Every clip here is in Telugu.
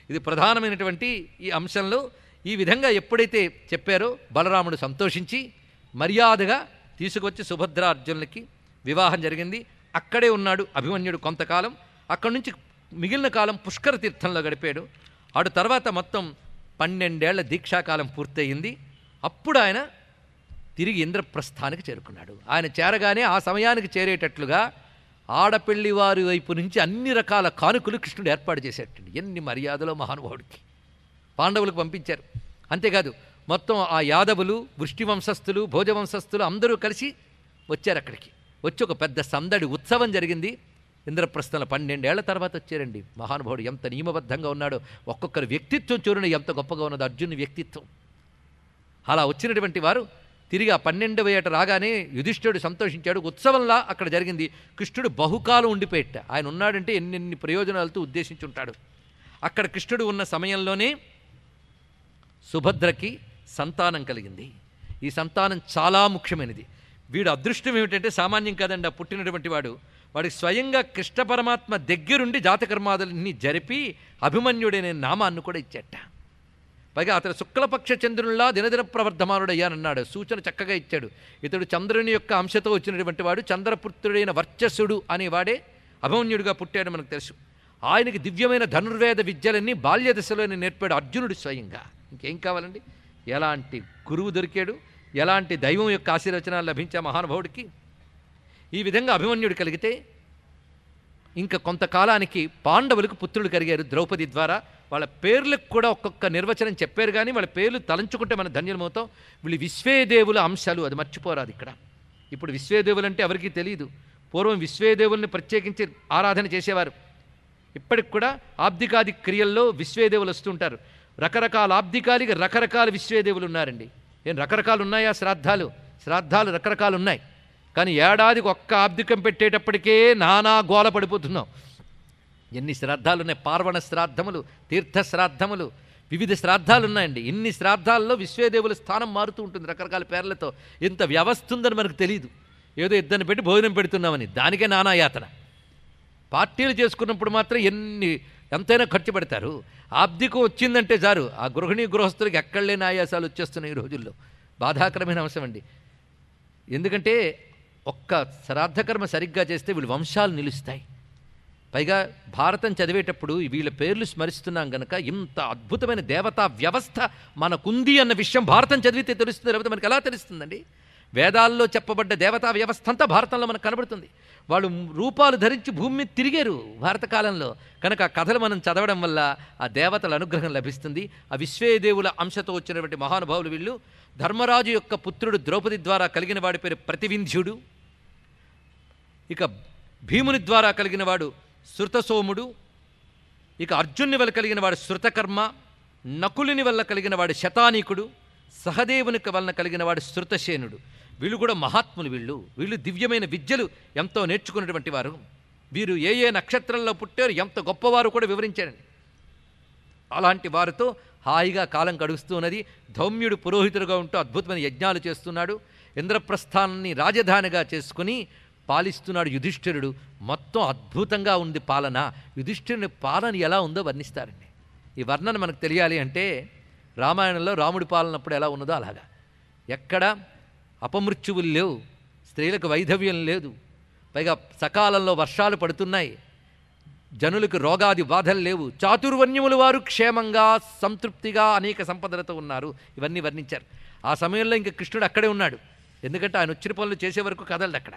ఇది ప్రధానమైనటువంటి ఈ అంశంలో ఈ విధంగా ఎప్పుడైతే చెప్పారో బలరాముడు సంతోషించి మర్యాదగా తీసుకొచ్చి సుభద్ర అర్జునులకి వివాహం జరిగింది అక్కడే ఉన్నాడు అభిమన్యుడు కొంతకాలం అక్కడి నుంచి మిగిలిన కాలం పుష్కర తీర్థంలో గడిపాడు ఆడు తర్వాత మొత్తం పన్నెండేళ్ల దీక్షాకాలం పూర్తయింది అప్పుడు ఆయన తిరిగి ఇంద్రప్రస్థానికి చేరుకున్నాడు ఆయన చేరగానే ఆ సమయానికి చేరేటట్లుగా ఆడపెళ్లి వారి వైపు నుంచి అన్ని రకాల కానుకలు కృష్ణుడు ఏర్పాటు చేసేటండి ఎన్ని మర్యాదలో మహానుభావుడికి పాండవులకు పంపించారు అంతేకాదు మొత్తం ఆ యాదవులు వృష్టి వంశస్థులు భోజ వంశస్థులు అందరూ కలిసి వచ్చారు అక్కడికి వచ్చి ఒక పెద్ద సందడి ఉత్సవం జరిగింది ఇంద్రప్రస్థంలో పన్నెండేళ్ల తర్వాత వచ్చారండి మహానుభావుడు ఎంత నియమబద్ధంగా ఉన్నాడో ఒక్కొక్కరి వ్యక్తిత్వం చూడండి ఎంత గొప్పగా ఉన్నదో అర్జునుని వ్యక్తిత్వం అలా వచ్చినటువంటి వారు తిరిగి ఆ పన్నెండవ ఏట రాగానే యుధిష్ఠుడు సంతోషించాడు ఉత్సవంలా అక్కడ జరిగింది కృష్ణుడు బహుకాలం ఉండిపోయేట ఆయన ఉన్నాడంటే ఎన్నెన్ని ప్రయోజనాలతో ఉద్దేశించుంటాడు అక్కడ కృష్ణుడు ఉన్న సమయంలోనే సుభద్రకి సంతానం కలిగింది ఈ సంతానం చాలా ముఖ్యమైనది వీడు అదృష్టం ఏమిటంటే సామాన్యం కాదండి ఆ పుట్టినటువంటి వాడు వాడికి స్వయంగా కృష్ణ పరమాత్మ దగ్గరుండి జాతకర్మాదులన్నీ జరిపి అభిమన్యుడనే నామాన్ని కూడా ఇచ్చేట పైగా అతడు శుక్లపక్ష చంద్రునిలా దినదిన ప్రవర్ధమానుడయ్యానన్నాడు సూచన చక్కగా ఇచ్చాడు ఇతడు చంద్రుని యొక్క అంశతో వచ్చినటువంటి వాడు చంద్రపుత్రుడైన వర్చస్సుడు అనేవాడే అభిమన్యుడిగా పుట్టాడు మనకు తెలుసు ఆయనకి దివ్యమైన ధనుర్వేద విద్యలన్నీ బాల్య దశలోనే నేర్పాడు అర్జునుడు స్వయంగా ఇంకేం కావాలండి ఎలాంటి గురువు దొరికాడు ఎలాంటి దైవం యొక్క ఆశీర్వచనాలు లభించే మహానుభావుడికి ఈ విధంగా అభిమన్యుడు కలిగితే ఇంకా కొంతకాలానికి పాండవులకు పుత్రులు కలిగారు ద్రౌపది ద్వారా వాళ్ళ పేర్లకు కూడా ఒక్కొక్క నిర్వచనం చెప్పారు కానీ వాళ్ళ పేర్లు తలంచుకుంటే మన ధన్యమవుతాం వీళ్ళు విశ్వేదేవుల అంశాలు అది మర్చిపోరాదు ఇక్కడ ఇప్పుడు విశ్వేదేవులు అంటే ఎవరికీ తెలియదు పూర్వం విశ్వేదేవుల్ని ప్రత్యేకించి ఆరాధన చేసేవారు ఇప్పటికి కూడా ఆబ్దికాది క్రియల్లో విశ్వేదేవులు వస్తుంటారు రకరకాల ఆబ్దికాలికి రకరకాల విశ్వేదేవులు ఉన్నారండి ఏం రకరకాలు ఉన్నాయా శ్రాద్ధాలు శ్రాద్ధాలు రకరకాలు ఉన్నాయి కానీ ఏడాదికి ఒక్క ఆబ్దికం పెట్టేటప్పటికే నానా గోల పడిపోతున్నాం ఎన్ని శ్రాద్ధాలు ఉన్నాయి పార్వణ శ్రాద్ధములు తీర్థ శ్రాద్ధములు వివిధ శ్రాద్ధాలు ఉన్నాయండి ఇన్ని శ్రాద్ధాల్లో విశ్వేదేవుల స్థానం మారుతూ ఉంటుంది రకరకాల పేర్లతో ఇంత వ్యవస్థ ఉందని మనకు తెలియదు ఏదో ఇద్దరిని పెట్టి భోజనం పెడుతున్నామని దానికే నానా యాతన పార్టీలు చేసుకున్నప్పుడు మాత్రం ఎన్ని ఎంతైనా ఖర్చు పెడతారు ఆబ్దికం వచ్చిందంటే చాలు ఆ గృహిణీ గృహస్థులకి ఎక్కడ లేని ఆయాసాలు వచ్చేస్తున్నాయి ఈ రోజుల్లో బాధాకరమైన అంశం అండి ఎందుకంటే ఒక్క శ్రాద్ధకర్మ సరిగ్గా చేస్తే వీళ్ళు వంశాలు నిలుస్తాయి పైగా భారతం చదివేటప్పుడు వీళ్ళ పేర్లు స్మరిస్తున్నాం గనక ఇంత అద్భుతమైన దేవతా వ్యవస్థ మనకుంది అన్న విషయం భారతం చదివితే తెలుస్తుంది లేకపోతే మనకి ఎలా తెలుస్తుందండి వేదాల్లో చెప్పబడ్డ దేవతా వ్యవస్థ అంతా భారతంలో మనకు కనబడుతుంది వాళ్ళు రూపాలు ధరించి భూమి మీద తిరిగారు భారత కాలంలో కనుక ఆ కథలు మనం చదవడం వల్ల ఆ దేవతల అనుగ్రహం లభిస్తుంది ఆ విశ్వేదేవుల అంశతో వచ్చినటువంటి మహానుభావులు వీళ్ళు ధర్మరాజు యొక్క పుత్రుడు ద్రౌపది ద్వారా కలిగిన వాడి పేరు ప్రతివింధ్యుడు ఇక భీముని ద్వారా కలిగిన వాడు శృతసోముడు ఇక అర్జునుని వల్ల కలిగిన వాడు శృతకర్మ నకులుని వల్ల కలిగిన వాడు శతానీకుడు సహదేవునికి వలన కలిగిన వాడు శృతసేనుడు వీళ్ళు కూడా మహాత్ములు వీళ్ళు వీళ్ళు దివ్యమైన విద్యలు ఎంతో నేర్చుకున్నటువంటి వారు వీరు ఏ ఏ నక్షత్రంలో పుట్టారు ఎంత గొప్పవారు కూడా వివరించారండి అలాంటి వారితో హాయిగా కాలం గడుస్తూ ఉన్నది ధౌమ్యుడు పురోహితుడుగా ఉంటూ అద్భుతమైన యజ్ఞాలు చేస్తున్నాడు ఇంద్రప్రస్థానాన్ని రాజధానిగా చేసుకుని పాలిస్తున్నాడు యుధిష్ఠిరుడు మొత్తం అద్భుతంగా ఉంది పాలన యుధిష్ఠిరుని పాలన ఎలా ఉందో వర్ణిస్తారండి ఈ వర్ణన మనకు తెలియాలి అంటే రామాయణంలో రాముడి పాలనప్పుడు ఎలా ఉన్నదో అలాగా ఎక్కడ అపమృత్యువులు లేవు స్త్రీలకు వైధవ్యం లేదు పైగా సకాలంలో వర్షాలు పడుతున్నాయి జనులకు రోగాది బాధలు లేవు చాతుర్వర్ణ్యములు వారు క్షేమంగా సంతృప్తిగా అనేక సంపదలతో ఉన్నారు ఇవన్నీ వర్ణించారు ఆ సమయంలో ఇంకా కృష్ణుడు అక్కడే ఉన్నాడు ఎందుకంటే ఆయన వచ్చిన పనులు చేసే వరకు కదలడు అక్కడ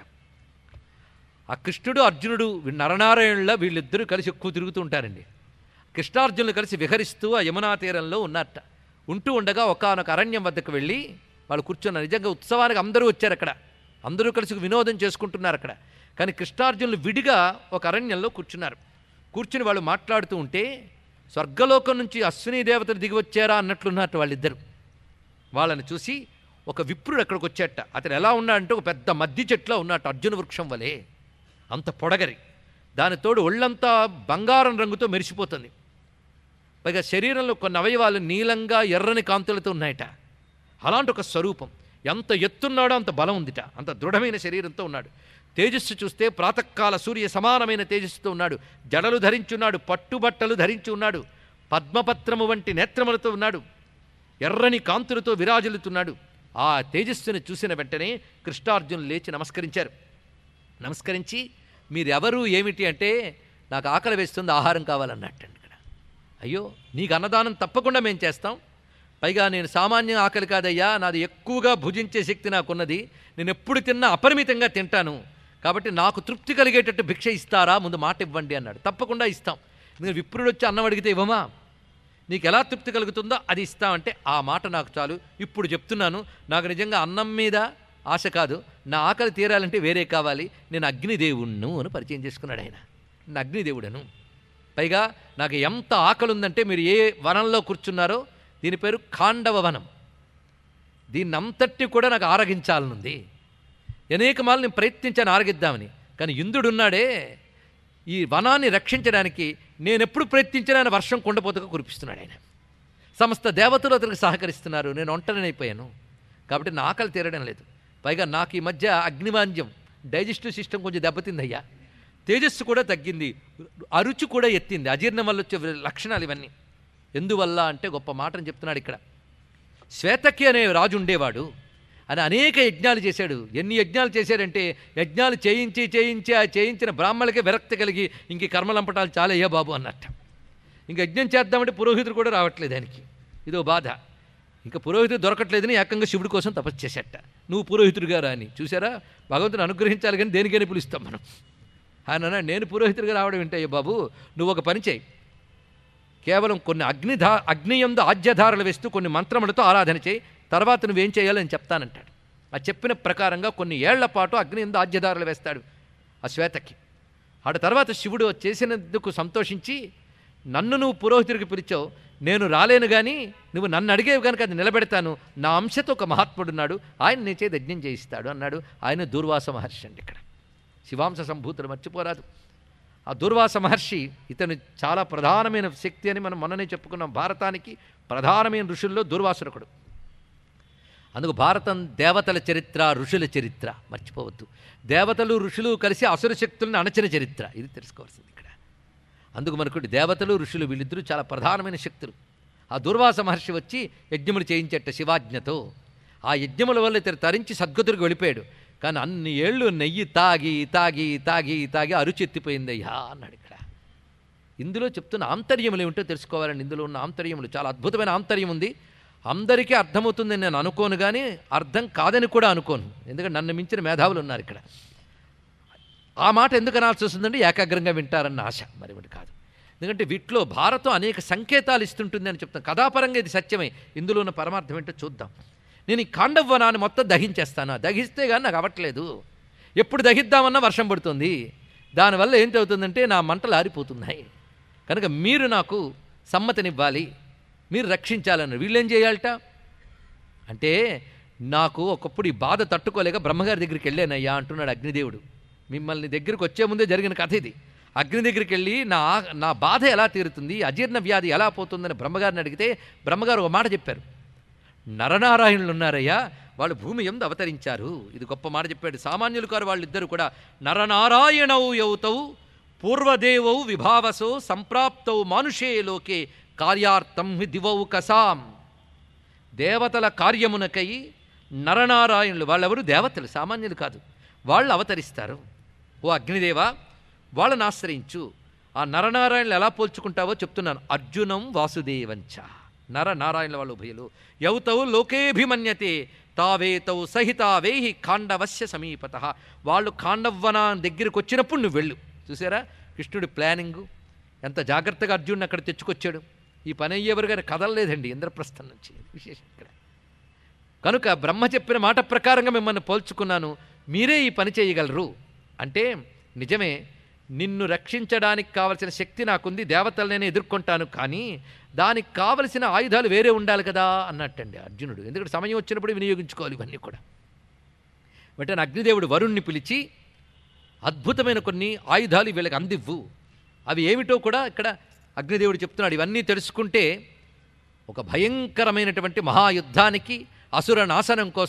ఆ కృష్ణుడు అర్జునుడు వీ- నరనారాయణుల వీళ్ళిద్దరూ కలిసి ఎక్కువ తిరుగుతూ ఉంటారండి కృష్ణార్జునులు కలిసి విహరిస్తూ ఆ యమునా తీరంలో ఉన్నారట ఉంటూ ఉండగా ఒకానొక అరణ్యం వద్దకు వెళ్ళి వాళ్ళు కూర్చున్నారు నిజంగా ఉత్సవానికి అందరూ వచ్చారు అక్కడ అందరూ కలిసి వినోదం చేసుకుంటున్నారు అక్కడ కానీ కృష్ణార్జునులు విడిగా ఒక అరణ్యంలో కూర్చున్నారు కూర్చుని వాళ్ళు మాట్లాడుతూ ఉంటే స్వర్గలోకం నుంచి అశ్విని దేవతలు దిగి వచ్చారా అన్నట్లున్నట్టు వాళ్ళిద్దరు వాళ్ళని చూసి ఒక విప్రుడు అక్కడికి వచ్చేట అతను ఎలా ఉన్నాడంటే ఒక పెద్ద మద్ది చెట్లో ఉన్నట్టు అర్జున వృక్షం వలె అంత పొడగరి దాని తోడు ఒళ్ళంతా బంగారం రంగుతో మెరిసిపోతుంది పైగా శరీరంలో కొన్ని అవయవాలు నీలంగా ఎర్రని కాంతులతో ఉన్నాయట అలాంటి ఒక స్వరూపం ఎంత ఎత్తున్నాడో అంత బలం ఉందిట అంత దృఢమైన శరీరంతో ఉన్నాడు తేజస్సు చూస్తే ప్రాతకాల సూర్య సమానమైన తేజస్సుతో ఉన్నాడు జడలు ధరించి ఉన్నాడు పట్టుబట్టలు ధరించి ఉన్నాడు పద్మపత్రము వంటి నేత్రములతో ఉన్నాడు ఎర్రని కాంతులతో విరాజిల్లుతున్నాడు ఆ తేజస్సుని చూసిన వెంటనే కృష్ణార్జునులు లేచి నమస్కరించారు నమస్కరించి మీరెవరు ఏమిటి అంటే నాకు ఆకలి వేస్తుంది ఆహారం కావాలన్నట్టండి ఇక్కడ అయ్యో నీకు అన్నదానం తప్పకుండా మేము చేస్తాం పైగా నేను సామాన్య ఆకలి కాదయ్యా నాది ఎక్కువగా భుజించే శక్తి నాకున్నది నేను ఎప్పుడు తిన్నా అపరిమితంగా తింటాను కాబట్టి నాకు తృప్తి కలిగేటట్టు భిక్ష ఇస్తారా ముందు మాట ఇవ్వండి అన్నాడు తప్పకుండా ఇస్తాం ఎందుకంటే విప్రుడు వచ్చి అన్నం అడిగితే ఇవ్వమా నీకు ఎలా తృప్తి కలుగుతుందో అది ఇస్తామంటే ఆ మాట నాకు చాలు ఇప్పుడు చెప్తున్నాను నాకు నిజంగా అన్నం మీద ఆశ కాదు నా ఆకలి తీరాలంటే వేరే కావాలి నేను అగ్నిదేవుణ్ణు అని పరిచయం చేసుకున్నాడు ఆయన నేను అగ్నిదేవుడను పైగా నాకు ఎంత ఆకలి ఉందంటే మీరు ఏ వనంలో కూర్చున్నారో దీని పేరు ఖాండవ వనం దీన్నంతటి కూడా నాకు ఆరగించాలనుంది అనేక మార్లు నేను ప్రయత్నించాను ఆరగిద్దామని కానీ ఇంద్రుడున్నాడే ఈ వనాన్ని రక్షించడానికి నేను ఎప్పుడు ప్రయత్నించినా ఆయన వర్షం కుండపోతగా కురిపిస్తున్నాడు ఆయన సమస్త దేవతలు అతనికి సహకరిస్తున్నారు నేను ఒంటరినైపోయాను కాబట్టి నా ఆకలి తీరడం లేదు పైగా నాకు ఈ మధ్య అగ్నిమాంద్యం డైజెస్టివ్ సిస్టమ్ కొంచెం దెబ్బతిందయ్యా తేజస్సు కూడా తగ్గింది అరుచి కూడా ఎత్తింది అజీర్ణం వల్ల వచ్చే లక్షణాలు ఇవన్నీ ఎందువల్ల అంటే గొప్ప మాటని చెప్తున్నాడు ఇక్కడ శ్వేతకి అనే రాజు ఉండేవాడు అని అనేక యజ్ఞాలు చేశాడు ఎన్ని యజ్ఞాలు చేశాడంటే యజ్ఞాలు చేయించి చేయించి ఆ చేయించిన బ్రాహ్మణులకే విరక్తి కలిగి ఇంక కర్మలంపటాలు చాలా అయ్యా బాబు అన్నట్టు ఇంక యజ్ఞం చేద్దామంటే పురోహితుడు కూడా రావట్లేదు ఆయనకి ఇదో బాధ ఇంకా పురోహితుడు దొరకట్లేదని ఏకంగా శివుడి కోసం తపస్సు చేసేట నువ్వు పురోహితుడిగా రా అని చూసారా భగవంతుని అనుగ్రహించాలి కానీ దేనికైనా పిలుస్తాం మనం ఆయన అన్నాడు, నేను పురోహితుడిగా రావడం ఏంటయ్యా బాబు నువ్వు ఒక పని చేయి కేవలం కొన్ని అగ్నిధా అగ్నియందు ఆజ్యధారలు వేస్తూ కొన్ని మంత్రములతో ఆరాధన చేయి తర్వాత నువ్వేం చేయాలో నేను చెప్తానంటాడు ఆ చెప్పిన ప్రకారంగా కొన్ని ఏళ్ల పాటు అగ్నియందు ఆజ్యధారలు వేస్తాడు ఆ శ్వేతకి ఆడ తర్వాత శివుడు చేసినందుకు సంతోషించి నన్ను నువ్వు పురోహితుడికి పిలిచావు నేను రాలేను కానీ నువ్వు నన్ను అడిగేవి కనుక అది నిలబెడతాను నా అంశతో ఒక మహాత్ముడున్నాడు ఆయన నీ చేతి యజ్ఞం చేయిస్తాడు అన్నాడు ఆయన దూర్వాస మహర్షి అండి ఇక్కడ శివాంశ సంభూతులు మర్చిపోరాదు ఆ దుర్వాస మహర్షి ఇతను చాలా ప్రధానమైన శక్తి అని మనం మొన్ననే చెప్పుకున్నాం భారతానికి ప్రధానమైన ఋషుల్లో దుర్వాసురకుడు అందుకు భారతం దేవతల చరిత్ర ఋషుల చరిత్ర మర్చిపోవద్దు దేవతలు ఋషులు కలిసి అసుర శక్తులను అణచిన చరిత్ర ఇది తెలుసుకోవాల్సింది ఇక్కడ అందుకు మనకు దేవతలు ఋషులు వీళ్ళిద్దరూ చాలా ప్రధానమైన శక్తులు ఆ దుర్వాస మహర్షి వచ్చి యజ్ఞములు చేయించట శివాజ్ఞతో ఆ యజ్ఞముల వల్ల ఇతను తరించి సద్గతుడికి వెళ్ళిపోయాడు కానీ అన్ని ఏళ్ళు నెయ్యి తాగి తాగి తాగి తాగి అరుచెత్తిపోయిందయ్యా అన్నాడు ఇక్కడ ఇందులో చెప్తున్న ఆంతర్యములు ఏమిటో తెలుసుకోవాలండి ఇందులో ఉన్న ఆంతర్యములు చాలా అద్భుతమైన ఆంతర్యం ఉంది అందరికీ అర్థమవుతుందని నేను అనుకోను కానీ అర్థం కాదని కూడా అనుకోను ఎందుకంటే నన్ను మించిన మేధావులు ఉన్నారు ఇక్కడ ఆ మాట ఎందుకు అనాల్సి వస్తుందంటే ఏకాగ్రంగా వింటారన్న ఆశ మరి ఒకటి కాదు ఎందుకంటే వీటిలో భారతం అనేక సంకేతాలు ఇస్తుంటుంది అని చెప్తాను కథాపరంగా ఇది సత్యమే ఇందులో ఉన్న పరమార్థం ఏంటో చూద్దాం నేను ఈ కాండవ్వనాన్ని మొత్తం దహించేస్తాను దహిస్తే కానీ నాకు అవ్వట్లేదు ఎప్పుడు దహిద్దామన్నా వర్షం పడుతుంది దానివల్ల ఏం అవుతుందంటే నా మంటలు ఆరిపోతున్నాయి కనుక మీరు నాకు సమ్మతినివ్వాలి మీరు రక్షించాలన్నారు వీళ్ళేం చేయాలట అంటే నాకు ఒకప్పుడు ఈ బాధ తట్టుకోలేక బ్రహ్మగారి దగ్గరికి వెళ్ళానయ్యా అంటున్నాడు అగ్నిదేవుడు మిమ్మల్ని దగ్గరికి వచ్చే ముందే జరిగిన కథ ఇది అగ్ని దగ్గరికి వెళ్ళి నా నా బాధ ఎలా తీరుతుంది అజీర్ణ వ్యాధి ఎలా పోతుందని బ్రహ్మగారిని అడిగితే బ్రహ్మగారు ఒక మాట చెప్పారు నరనారాయణులు ఉన్నారయ్యా వాళ్ళు భూమి ఎందు అవతరించారు ఇది గొప్ప మాట చెప్పాడు సామాన్యులు కారు వాళ్ళిద్దరు కూడా నరనారాయణౌ యౌతౌ పూర్వదేవౌ విభావసో సంప్రాప్తౌ మానుషే లోకే కార్యార్థం హి దివౌ కసాం దేవతల కార్యమునకై నరనారాయణులు వాళ్ళెవరు దేవతలు సామాన్యులు కాదు వాళ్ళు అవతరిస్తారు ఓ అగ్నిదేవా వాళ్ళని ఆశ్రయించు ఆ నరనారాయణులు ఎలా పోల్చుకుంటావో చెప్తున్నాను అర్జునం వాసుదేవంచ నర నారాయణుల వాళ్ళు ఉభయలు యౌతౌ లోకేభిమన్యతే తావేతౌ సహితావేహి ఖాండవస్య సమీపత వాళ్ళు ఖాండవ్వన దగ్గరికి వచ్చినప్పుడు నువ్వు వెళ్ళు చూసారా కృష్ణుడి ప్లానింగు ఎంత జాగ్రత్తగా అర్జునుడిని అక్కడ తెచ్చుకొచ్చాడు ఈ పని అయ్యేవారు గారు కదలలేదండి ఇంద్రప్రస్థం నుంచి విశేషం ఇక్కడ కనుక బ్రహ్మ చెప్పిన మాట ప్రకారంగా మిమ్మల్ని పోల్చుకున్నాను మీరే ఈ పని చేయగలరు అంటే నిజమే నిన్ను రక్షించడానికి కావలసిన శక్తి నాకుంది దేవతలు నేను ఎదుర్కొంటాను కానీ దానికి కావలసిన ఆయుధాలు వేరే ఉండాలి కదా అన్నట్టండి అర్జునుడు ఎందుకంటే సమయం వచ్చినప్పుడు వినియోగించుకోవాలి ఇవన్నీ కూడా వెంటనే అగ్నిదేవుడు వరుణ్ణి పిలిచి అద్భుతమైన కొన్ని ఆయుధాలు వీళ్ళకి అందివ్వు అవి ఏమిటో కూడా ఇక్కడ అగ్నిదేవుడు చెప్తున్నాడు ఇవన్నీ తెలుసుకుంటే ఒక భయంకరమైనటువంటి మహాయుద్ధానికి అసుర నాశనం కోసం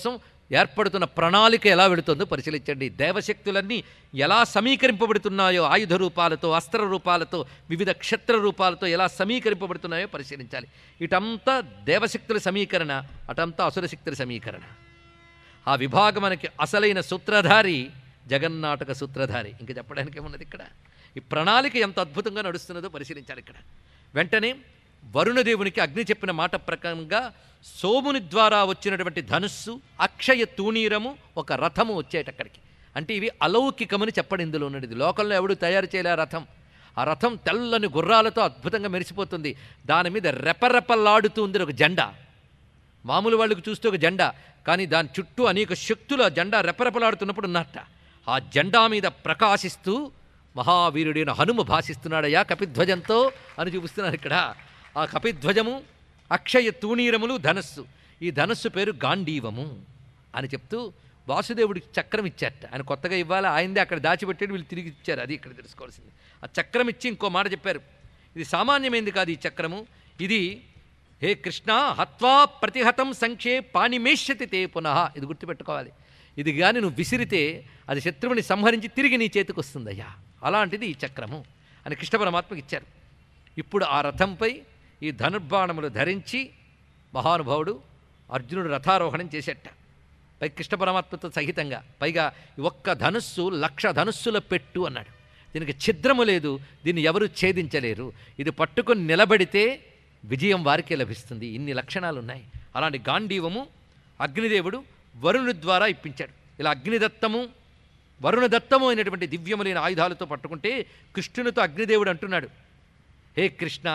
ఏర్పడుతున్న ప్రణాళిక ఎలా వెళుతుందో పరిశీలించండి దేవశక్తులన్నీ ఎలా సమీకరింపబడుతున్నాయో ఆయుధ రూపాలతో అస్త్ర రూపాలతో వివిధ క్షత్ర రూపాలతో ఎలా సమీకరింపబడుతున్నాయో పరిశీలించాలి ఇటంతా దేవశక్తుల సమీకరణ అటంతా అసురశక్తుల సమీకరణ ఆ విభాగం మనకి అసలైన సూత్రధారి జగన్నాటక సూత్రధారి ఇంకా చెప్పడానికి ఏమున్నది ఇక్కడ ఈ ప్రణాళిక ఎంత అద్భుతంగా నడుస్తున్నదో పరిశీలించాలి ఇక్కడ వెంటనే వరుణదేవునికి అగ్ని చెప్పిన మాట ప్రకారంగా సోముని ద్వారా వచ్చినటువంటి ధనుస్సు అక్షయ తూణీరము ఒక రథము వచ్చేటక్కడికి అంటే ఇవి అలౌకికమని చెప్పడం ఇందులో ఉన్నది లోకంలో ఎవడు తయారు చేయలే ఆ రథం ఆ రథం తెల్లని గుర్రాలతో అద్భుతంగా మెరిసిపోతుంది దాని మీద రెపరెపలాడుతూ ఉంది ఒక జెండా మామూలు వాళ్ళకి చూస్తే ఒక జెండా కానీ దాని చుట్టూ అనేక శక్తులు ఆ జెండా రెపరెపలాడుతున్నప్పుడు ఉన్నట్ట ఆ జెండా మీద ప్రకాశిస్తూ మహావీరుడైన హనుమ భాషిస్తున్నాడయ్యా కపిధ్వజంతో అని చూపిస్తున్నారు ఇక్కడ ఆ కపిధ్వజము అక్షయ తూణీరములు ధనస్సు ఈ ధనస్సు పేరు గాంధీవము అని చెప్తూ వాసుదేవుడికి చక్రం ఇచ్చారట ఆయన కొత్తగా ఇవ్వాలి ఆయనదే అక్కడ దాచిపెట్టి వీళ్ళు తిరిగి ఇచ్చారు అది ఇక్కడ తెలుసుకోవాల్సింది ఆ చక్రం ఇచ్చి ఇంకో మాట చెప్పారు ఇది సామాన్యమైంది కాదు ఈ చక్రము ఇది హే కృష్ణ హత్వా ప్రతిహతం సంఖ్యే పాణిమేష్యతి తే పునః ఇది గుర్తుపెట్టుకోవాలి ఇది కానీ నువ్వు విసిరితే అది శత్రువుని సంహరించి తిరిగి నీ చేతికి వస్తుందయ్యా అలాంటిది ఈ చక్రము అని కృష్ణ పరమాత్మకి ఇచ్చారు ఇప్పుడు ఆ రథంపై ఈ ధనుర్బాణములు ధరించి మహానుభావుడు అర్జునుడు రథారోహణం చేసేట పై కృష్ణ పరమాత్మతో సహితంగా పైగా ఈ ఒక్క ధనుస్సు లక్ష ధనుస్సుల పెట్టు అన్నాడు దీనికి ఛిద్రము లేదు దీన్ని ఎవరు ఛేదించలేరు ఇది పట్టుకొని నిలబడితే విజయం వారికే లభిస్తుంది ఇన్ని లక్షణాలు ఉన్నాయి అలాంటి గాంధీవము అగ్నిదేవుడు వరుణుడి ద్వారా ఇప్పించాడు ఇలా అగ్నిదత్తము వరుణదత్తము అయినటువంటి దివ్యములైన ఆయుధాలతో పట్టుకుంటే కృష్ణునితో అగ్నిదేవుడు అంటున్నాడు హే కృష్ణ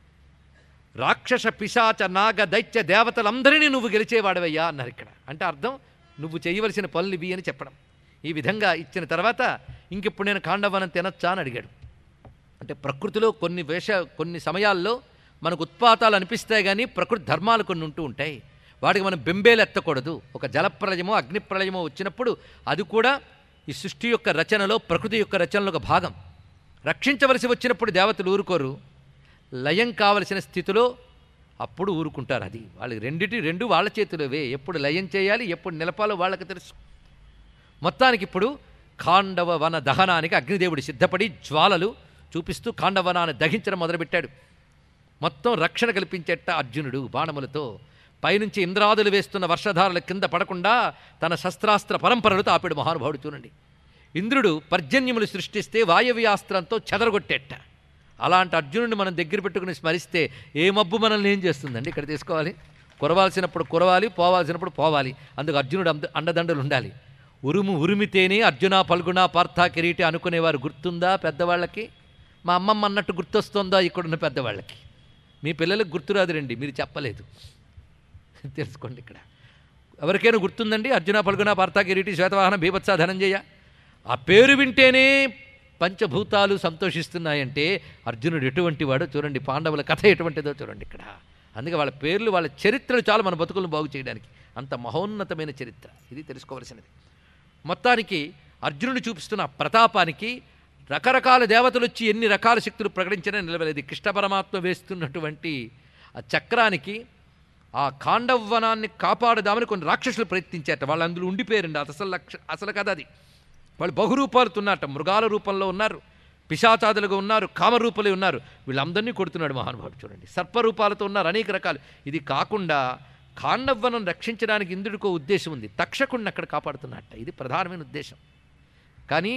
రాక్షస పిశాచ నాగ దైత్య దేవతలందరినీ నువ్వు గెలిచేవాడవయ్యా అన్నారు ఇక్కడ అంటే అర్థం నువ్వు చేయవలసిన పనులు ఇవి అని చెప్పడం ఈ విధంగా ఇచ్చిన తర్వాత ఇంకిప్పుడు నేను కాండవనం తినొచ్చా అని అడిగాడు అంటే ప్రకృతిలో కొన్ని వేష కొన్ని సమయాల్లో మనకు ఉత్పాతాలు అనిపిస్తాయి కానీ ప్రకృతి ధర్మాలు కొన్ని ఉంటూ ఉంటాయి వాటికి మనం బెంబేలు ఎత్తకూడదు ఒక జలప్రళయమో అగ్నిప్రళయమో వచ్చినప్పుడు అది కూడా ఈ సృష్టి యొక్క రచనలో ప్రకృతి యొక్క రచనలో ఒక భాగం రక్షించవలసి వచ్చినప్పుడు దేవతలు ఊరుకోరు లయం కావలసిన స్థితిలో అప్పుడు ఊరుకుంటారు అది వాళ్ళకి రెండిటి రెండు వాళ్ళ చేతిలోవే ఎప్పుడు లయం చేయాలి ఎప్పుడు నిలపాలో వాళ్ళకి తెలుసు మొత్తానికి ఇప్పుడు ఖాండవ వన దహనానికి అగ్నిదేవుడు సిద్ధపడి జ్వాలలు చూపిస్తూ ఖాండవనాన్ని దహించడం మొదలుపెట్టాడు మొత్తం రక్షణ కల్పించేట అర్జునుడు బాణములతో పైనుంచి ఇంద్రాదులు వేస్తున్న వర్షధారల కింద పడకుండా తన శస్త్రాస్త్ర పరంపరలతో ఆపాడు మహానుభావుడు చూడండి ఇంద్రుడు పర్జన్యములు సృష్టిస్తే వాయవ్యాస్త్రంతో చెదరగొట్టేట అలాంటి అర్జునుడిని మనం దగ్గర పెట్టుకుని స్మరిస్తే ఏ మబ్బు మనల్ని ఏం చేస్తుందండి ఇక్కడ తీసుకోవాలి కురవాల్సినప్పుడు కురవాలి పోవాల్సినప్పుడు పోవాలి అందుకు అర్జునుడు అంద అండదండలు ఉండాలి ఉరుము ఉరిమితేనే అర్జున పల్గుణ పార్థ కిరీటి అనుకునేవారు గుర్తుందా పెద్దవాళ్ళకి మా అమ్మమ్మ అన్నట్టు గుర్తొస్తుందా ఇక్కడున్న పెద్దవాళ్ళకి మీ పిల్లలకు గుర్తురాదు రండి మీరు చెప్పలేదు తెలుసుకోండి ఇక్కడ ఎవరికైనా గుర్తుందండి అర్జున పల్గుణ పార్థ కిరీటి శ్వేతవాహన భీభత్స ధనంజయ ఆ పేరు వింటేనే పంచభూతాలు సంతోషిస్తున్నాయంటే అర్జునుడు ఎటువంటి వాడో చూడండి పాండవుల కథ ఎటువంటిదో చూడండి ఇక్కడ అందుకే వాళ్ళ పేర్లు వాళ్ళ చరిత్రలు చాలు మన బతుకులను బాగు చేయడానికి అంత మహోన్నతమైన చరిత్ర ఇది తెలుసుకోవలసినది మొత్తానికి అర్జునుడు చూపిస్తున్న ఆ ప్రతాపానికి రకరకాల దేవతలు వచ్చి ఎన్ని రకాల శక్తులు ప్రకటించినా నిలవలేదు కృష్ణ పరమాత్మ వేస్తున్నటువంటి ఆ చక్రానికి ఆ ఖాండవనాన్ని కాపాడదామని కొన్ని రాక్షసులు ప్రయత్నించారట వాళ్ళు అందులో ఉండిపోయారండి అది అసలు లక్ష అసలు కథ అది వాళ్ళు బహురూపాలతో ఉన్నారట మృగాల రూపంలో ఉన్నారు పిశాచాదులుగా ఉన్నారు కామరూపలే ఉన్నారు వీళ్ళందరినీ కొడుతున్నాడు మహానుభావుడు చూడండి సర్పరూపాలతో ఉన్నారు అనేక రకాలు ఇది కాకుండా ఖాండవ్వనం రక్షించడానికి ఇంద్రుడికో ఉద్దేశం ఉంది తక్షకుడిని అక్కడ కాపాడుతున్నట్ట ఇది ప్రధానమైన ఉద్దేశం కానీ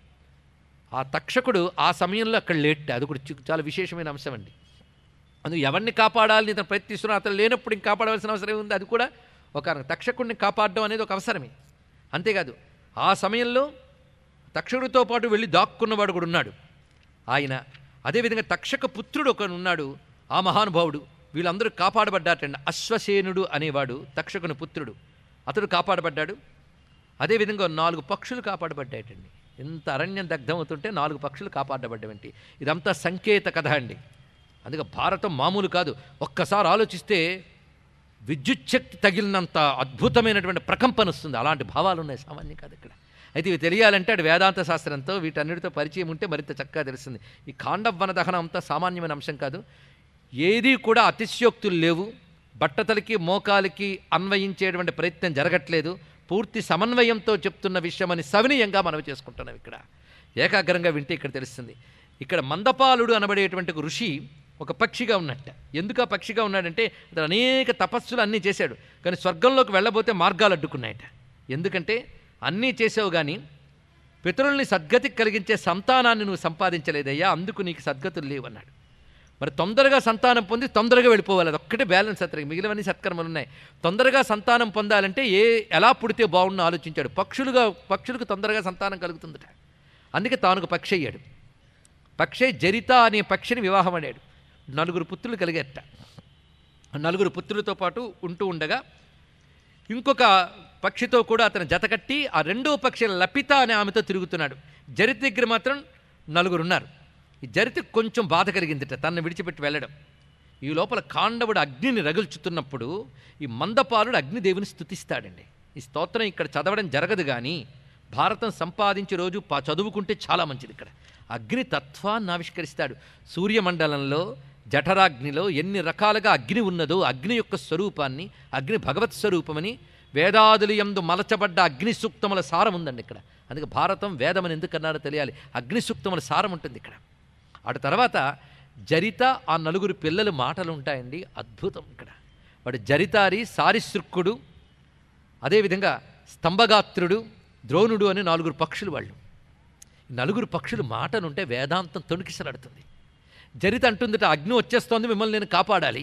ఆ తక్షకుడు ఆ సమయంలో అక్కడ లేట్ అది కూడా చి- చాలా విశేషమైన అంశం అండి అందుకు ఎవరిని కాపాడాలని ఇతను ప్రయత్నిస్తున్నా అతను లేనప్పుడు ఇంక కాపాడవలసిన అవసరం ఏముంది అది కూడా ఒక తక్షకుడిని కాపాడడం అనేది ఒక అవసరమే అంతేకాదు ఆ సమయంలో తక్షకుడితో పాటు వెళ్ళి దాక్కున్నవాడు కూడా ఉన్నాడు ఆయన అదేవిధంగా తక్షక పుత్రుడు ఒకడు ఉన్నాడు ఆ మహానుభావుడు వీళ్ళందరూ కాపాడబడ్డాటండి అశ్వసేనుడు అనేవాడు తక్షకుని పుత్రుడు అతడు కాపాడబడ్డాడు అదేవిధంగా నాలుగు పక్షులు కాపాడబడ్డాయటండి ఎంత అరణ్యం దగ్ధమవుతుంటే నాలుగు పక్షులు కాపాడబడ్డవంటి ఇదంతా సంకేత కథ అండి అందుకే భారతం మామూలు కాదు ఒక్కసారి ఆలోచిస్తే విద్యుచ్ఛక్తి తగిలినంత అద్భుతమైనటువంటి ప్రకంపన వస్తుంది అలాంటి భావాలు ఉన్నాయి సామాన్యం కాదు ఇక్కడ అయితే ఇవి తెలియాలంటే అటు వేదాంత శాస్త్రంతో వీటన్నిటితో పరిచయం ఉంటే మరింత చక్కగా తెలుస్తుంది ఈ కాండవన దహనం అంతా సామాన్యమైన అంశం కాదు ఏదీ కూడా అతిశయోక్తులు లేవు బట్టతలకి మోకాలికి అన్వయించేటువంటి ప్రయత్నం జరగట్లేదు పూర్తి సమన్వయంతో చెప్తున్న విషయమని సవినీయంగా మనం చేసుకుంటున్నాం ఇక్కడ ఏకాగ్రంగా వింటే ఇక్కడ తెలుస్తుంది ఇక్కడ మందపాలుడు అనబడేటువంటి ఒక ఋషి ఒక పక్షిగా ఉన్నట్ట ఎందుకు ఆ పక్షిగా ఉన్నాడంటే అతను అనేక తపస్సులు అన్నీ చేశాడు కానీ స్వర్గంలోకి వెళ్ళబోతే మార్గాలు అడ్డుకున్నాయట ఎందుకంటే అన్నీ చేసావు కానీ పితరుల్ని సద్గతికి కలిగించే సంతానాన్ని నువ్వు సంపాదించలేదయ్యా అందుకు నీకు సద్గతులు లేవు అన్నాడు మరి తొందరగా సంతానం పొంది తొందరగా వెళ్ళిపోవాలి అది ఒక్కటే బ్యాలెన్స్ అతనికి మిగిలినవన్నీ సత్కర్మలు ఉన్నాయి తొందరగా సంతానం పొందాలంటే ఏ ఎలా పుడితే బాగుండో ఆలోచించాడు పక్షులుగా పక్షులకు తొందరగా సంతానం కలుగుతుందట అందుకే తానుకు పక్షి అయ్యాడు పక్షే జరిత అనే పక్షిని వివాహం అడాడు నలుగురు పుత్రులు కలిగేట నలుగురు పుత్రులతో పాటు ఉంటూ ఉండగా ఇంకొక పక్షితో కూడా అతను జతకట్టి ఆ రెండో పక్షి లపిత అనే ఆమెతో తిరుగుతున్నాడు జరిత దగ్గర మాత్రం నలుగురు ఉన్నారు ఈ జరిత కొంచెం బాధ కలిగిందిట తనను విడిచిపెట్టి వెళ్ళడం ఈ లోపల కాండవుడు అగ్నిని రగుల్చుతున్నప్పుడు ఈ మందపాలుడు అగ్నిదేవుని స్తుతిస్తాడండి ఈ స్తోత్రం ఇక్కడ చదవడం జరగదు కానీ భారతం సంపాదించే రోజు పా చదువుకుంటే చాలా మంచిది ఇక్కడ అగ్ని తత్వాన్ని ఆవిష్కరిస్తాడు సూర్యమండలంలో జఠరాగ్నిలో ఎన్ని రకాలుగా అగ్ని ఉన్నదో అగ్ని యొక్క స్వరూపాన్ని అగ్ని భగవత్ స్వరూపమని వేదాదులు ఎందు మలచబడ్డ అగ్ని సూక్తముల సారం ఉందండి ఇక్కడ అందుకే భారతం వేదమని ఎందుకన్నారో తెలియాలి అగ్ని సూక్తముల సారం ఉంటుంది ఇక్కడ అటు తర్వాత జరిత ఆ నలుగురు పిల్లలు మాటలు ఉంటాయండి అద్భుతం ఇక్కడ వాడు జరితారి సారిశృక్కుడు అదేవిధంగా స్తంభగాత్రుడు ద్రోణుడు అని నలుగురు పక్షులు వాళ్ళు ఈ నలుగురు పక్షులు మాటలుంటే వేదాంతం తొణికిసలాడుతుంది జరిత అంటుందిట అగ్ని వచ్చేస్తోంది మిమ్మల్ని నేను కాపాడాలి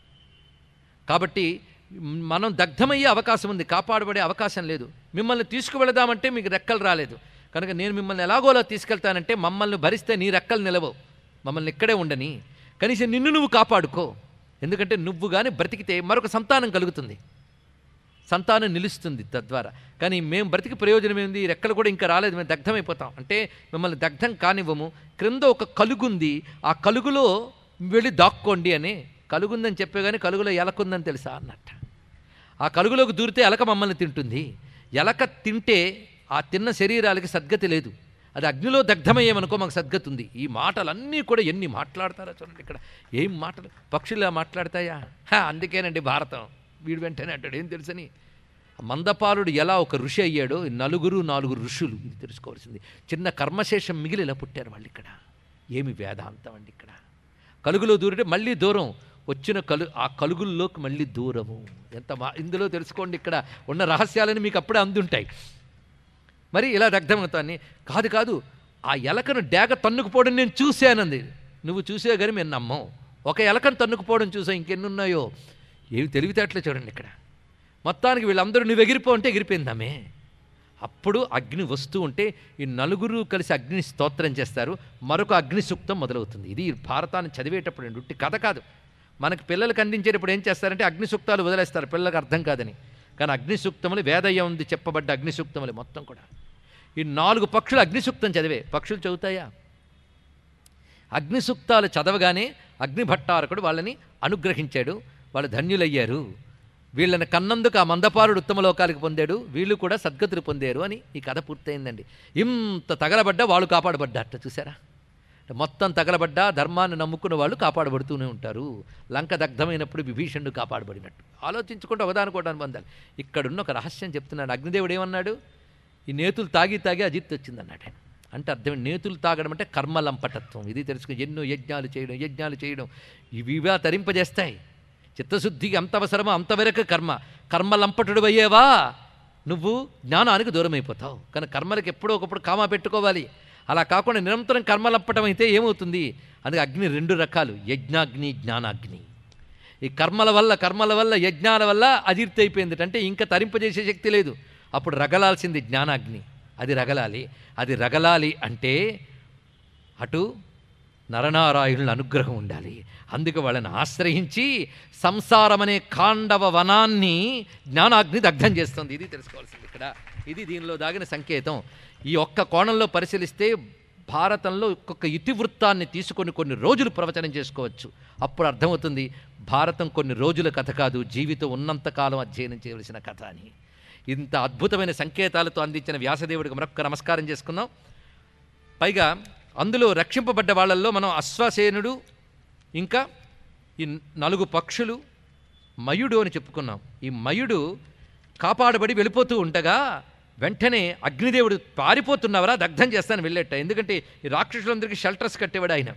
కాబట్టి మనం దగ్ధమయ్యే అవకాశం ఉంది కాపాడబడే అవకాశం లేదు మిమ్మల్ని తీసుకువెళదామంటే మీకు రెక్కలు రాలేదు కనుక నేను మిమ్మల్ని ఎలాగోలా తీసుకెళ్తానంటే మమ్మల్ని భరిస్తే నీ రెక్కలు నిలవవు మమ్మల్ని ఇక్కడే ఉండని కనీసం నిన్ను నువ్వు కాపాడుకో ఎందుకంటే నువ్వు కానీ బ్రతికితే మరొక సంతానం కలుగుతుంది సంతానం నిలుస్తుంది తద్వారా కానీ మేము బ్రతికి ప్రయోజనం ఏంది ఈ రెక్కలు కూడా ఇంకా రాలేదు మేము దగ్ధమైపోతాం అంటే మిమ్మల్ని దగ్ధం కానివ్వము క్రింద ఒక కలుగుంది ఆ కలుగులో వెళ్ళి దాక్కోండి అని కలుగుందని చెప్పే కానీ కలుగులో ఎలకుందని తెలుసా అన్నట్ట ఆ కలుగులోకి దూరితే ఎలక మమ్మల్ని తింటుంది ఎలక తింటే ఆ తిన్న శరీరాలకి సద్గతి లేదు అది అగ్నిలో దగ్ధమయ్యేమనుకో మాకు సద్గతి ఉంది ఈ మాటలన్నీ కూడా ఎన్ని మాట్లాడతారో చూడండి ఇక్కడ ఏం మాటలు పక్షులు ఇలా మాట్లాడతాయా హా, అందుకేనండి భారతం వీడు వెంటనే అంటాడు ఏం తెలుసని ఆ మందపాలుడు ఎలా ఒక ఋషి అయ్యాడో ఈ నలుగురు నాలుగు ఋషులు ఇది తెలుసుకోవాల్సింది చిన్న కర్మశేషం మిగిలి ఇలా పుట్టారు వాళ్ళు ఇక్కడ ఏమి వేదాంతం అండి ఇక్కడ కలుగులో దూరితే మళ్ళీ దూరం వచ్చిన కలు ఆ కలుగుల్లోకి మళ్ళీ దూరము ఎంత మా ఇందులో తెలుసుకోండి ఇక్కడ ఉన్న రహస్యాలని మీకు అప్పుడే అందుంటాయి మరి ఇలా దగ్ధమవుతాన్ని కాదు కాదు ఆ ఎలకను డేగ తన్నుకుపోవడం నేను చూశానంది నువ్వు చూసే కానీ మేము నమ్మం ఒక ఎలకను తన్నుకుపోవడం చూసా ఇంకెన్ని ఉన్నాయో ఏవి తెలివితేటలే చూడండి ఇక్కడ మొత్తానికి వీళ్ళందరూ నువ్వు ఎగిరిపో అంటే ఎగిరిపోయిందామే అప్పుడు అగ్ని వస్తూ ఉంటే ఈ నలుగురు కలిసి అగ్ని స్తోత్రం చేస్తారు మరొక అగ్ని సూక్తం మొదలవుతుంది ఇది భారతాన్ని చదివేటప్పుడు అండి ఉట్టి కథ కాదు మనకి పిల్లలకు అందించేటప్పుడు ఏం చేస్తారంటే అగ్ని సూక్తాలు వదిలేస్తారు పిల్లలకు అర్థం కాదని కానీ అగ్ని సూక్తములు వేదయ్య ఉంది చెప్పబడ్డ అగ్ని సూక్తములు మొత్తం కూడా ఈ నాలుగు పక్షులు అగ్ని సూక్తం చదివే పక్షులు చదువుతాయా అగ్ని సూక్తాలు చదవగానే అగ్నిభట్టారకుడు వాళ్ళని అనుగ్రహించాడు వాళ్ళు ధన్యులయ్యారు వీళ్ళని కన్నందుకు ఆ మందపారుడు ఉత్తమ లోకాలకు పొందాడు వీళ్ళు కూడా సద్గతులు పొందారు అని ఈ కథ పూర్తయిందండి ఇంత తగలబడ్డా వాళ్ళు కాపాడబడ్డారట చూసారా మొత్తం తగలబడ్డా ధర్మాన్ని నమ్ముకున్న వాళ్ళు కాపాడబడుతూనే ఉంటారు లంక దగ్ధమైనప్పుడు విభీషణుడు కాపాడబడినట్టు ఆలోచించుకుంటూ ఒకదానికోవడానికి పొందాలి ఇక్కడున్న ఒక రహస్యం చెప్తున్నాడు అగ్నిదేవుడు ఏమన్నాడు ఈ నేతులు తాగి తాగి అజిత్ వచ్చిందన్నాడు ఆయన అంటే అర్థం నేతులు తాగడం అంటే కర్మలంపటత్వం ఇది తెలుసుకుని ఎన్నో యజ్ఞాలు చేయడం యజ్ఞాలు చేయడం ఇవి ఇవా తరింపజేస్తాయి చిత్తశుద్ధికి అంత అవసరమో అంతవరకు కర్మ కర్మలంపటుడు అయ్యేవా నువ్వు జ్ఞానానికి దూరం అయిపోతావు కానీ కర్మలకు ఎప్పుడో ఒకప్పుడు కామా పెట్టుకోవాలి అలా కాకుండా నిరంతరం కర్మలంపటం అయితే ఏమవుతుంది అందుకే అగ్ని రెండు రకాలు యజ్ఞాగ్ని జ్ఞానాగ్ని ఈ కర్మల వల్ల కర్మల వల్ల యజ్ఞాల వల్ల అజీర్తి అయిపోయింది అంటే ఇంకా తరింపజేసే శక్తి లేదు అప్పుడు రగలాల్సింది జ్ఞానాగ్ని అది రగలాలి అది రగలాలి అంటే అటు నరనారాయణుల అనుగ్రహం ఉండాలి అందుకే వాళ్ళని ఆశ్రయించి సంసారం అనే కాండవ వనాన్ని జ్ఞానాగ్ని దగ్ధం చేస్తుంది ఇది తెలుసుకోవాల్సింది ఇక్కడ ఇది దీనిలో దాగిన సంకేతం ఈ ఒక్క కోణంలో పరిశీలిస్తే భారతంలో ఒక్కొక్క ఇతివృత్తాన్ని తీసుకొని కొన్ని రోజులు ప్రవచనం చేసుకోవచ్చు అప్పుడు అర్థమవుతుంది భారతం కొన్ని రోజుల కథ కాదు జీవితం ఉన్నంతకాలం అధ్యయనం చేయవలసిన కథ అని ఇంత అద్భుతమైన సంకేతాలతో అందించిన వ్యాసదేవుడికి మరొక్క నమస్కారం చేసుకుందాం పైగా అందులో రక్షింపబడ్డ వాళ్ళల్లో మనం అశ్వసేనుడు ఇంకా ఈ నలుగు పక్షులు మయుడు అని చెప్పుకున్నాం ఈ మయుడు కాపాడబడి వెళ్ళిపోతూ ఉండగా వెంటనే అగ్నిదేవుడు పారిపోతున్నవరా దగ్ధం చేస్తాను వెళ్ళేట ఎందుకంటే ఈ రాక్షసులందరికీ షెల్టర్స్ కట్టేవాడు ఆయన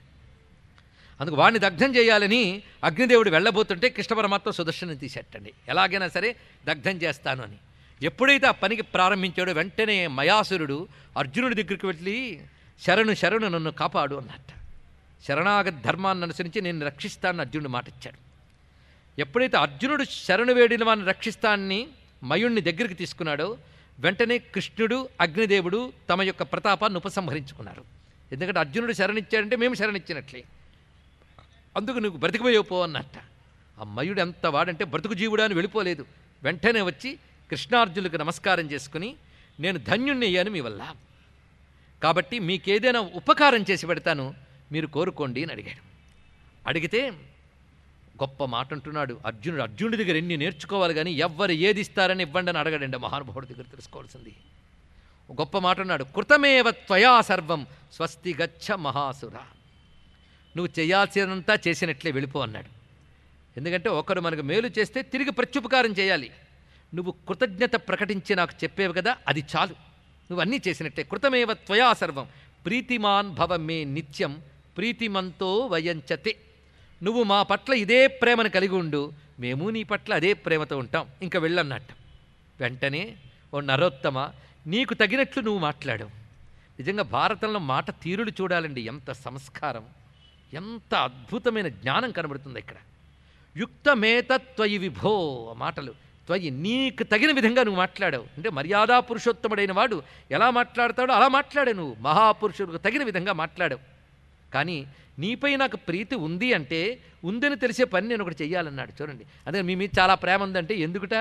అందుకు వాడిని దగ్ధం చేయాలని అగ్నిదేవుడు వెళ్ళబోతుంటే కృష్ణ పరమాత్మ సుదర్శనం తీసేటండి ఎలాగైనా సరే దగ్ధం చేస్తాను అని ఎప్పుడైతే ఆ పనికి ప్రారంభించాడో వెంటనే మయాసురుడు అర్జునుడి దగ్గరికి వెళ్ళి శరణు శరణు నన్ను కాపాడు అన్నట్ట శరణాగత ధర్మాన్ని అనుసరించి నేను రక్షిస్తానని అర్జునుడు మాట ఇచ్చాడు ఎప్పుడైతే అర్జునుడు శరణు వేడిన వాడిని రక్షిస్తానని మయుణ్ణి దగ్గరికి తీసుకున్నాడో వెంటనే కృష్ణుడు అగ్నిదేవుడు తమ యొక్క ప్రతాపాన్ని ఉపసంహరించుకున్నారు ఎందుకంటే అర్జునుడు శరణిచ్చాడంటే మేము శరణిచ్చినట్లే అందుకు నువ్వు బ్రతికిపోయో అన్నట్ట ఆ మయుడు ఎంత వాడంటే బ్రతుకు జీవుడు అని వెళ్ళిపోలేదు వెంటనే వచ్చి కృష్ణార్జునులకు నమస్కారం చేసుకుని నేను ధన్యుణ్ణి అయ్యాను మీ వల్ల కాబట్టి మీకేదైనా ఉపకారం చేసి పెడతాను మీరు కోరుకోండి అని అడిగాడు అడిగితే గొప్ప మాట అంటున్నాడు అర్జునుడు అర్జునుడి దగ్గర ఎన్ని నేర్చుకోవాలి కానీ ఎవ్వరు ఏది ఇస్తారని ఇవ్వండి అని అడగడండి మహానుభావుడి దగ్గర తెలుసుకోవాల్సింది గొప్ప మాట అన్నాడు కృతమేవ త్వయా సర్వం స్వస్తి గచ్చ మహాసుర నువ్వు చేయాల్సినంతా చేసినట్లే వెళ్ళిపో అన్నాడు ఎందుకంటే ఒకరు మనకు మేలు చేస్తే తిరిగి ప్రత్యుపకారం చేయాలి నువ్వు కృతజ్ఞత ప్రకటించి నాకు చెప్పేవి కదా అది చాలు నువ్వు అన్నీ చేసినట్టే కృతమేవ త్వయా సర్వం ప్రీతిమాన్ భవ మే నిత్యం ప్రీతిమంతో వయంచతే నువ్వు మా పట్ల ఇదే ప్రేమను కలిగి ఉండు మేము నీ పట్ల అదే ప్రేమతో ఉంటాం ఇంకా వెళ్ళన్నట్టు వెంటనే ఓ నరోత్తమ నీకు తగినట్లు నువ్వు మాట్లాడావు నిజంగా భారతంలో మాట తీరులు చూడాలండి ఎంత సంస్కారం ఎంత అద్భుతమైన జ్ఞానం కనబడుతుంది ఇక్కడ యుక్తమేత త్వయి విభో ఆ మాటలు త్వయి నీకు తగిన విధంగా నువ్వు మాట్లాడావు అంటే మర్యాదా పురుషోత్తముడైన వాడు ఎలా మాట్లాడతాడో అలా మాట్లాడావు నువ్వు మహాపురుషుడికి తగిన విధంగా మాట్లాడావు కానీ నీపై నాకు ప్రీతి ఉంది అంటే ఉందని తెలిసే పని నేను ఒకటి చెయ్యాలన్నాడు చూడండి అదే మీ మీద చాలా ప్రేమ ఉందంటే ఎందుకుట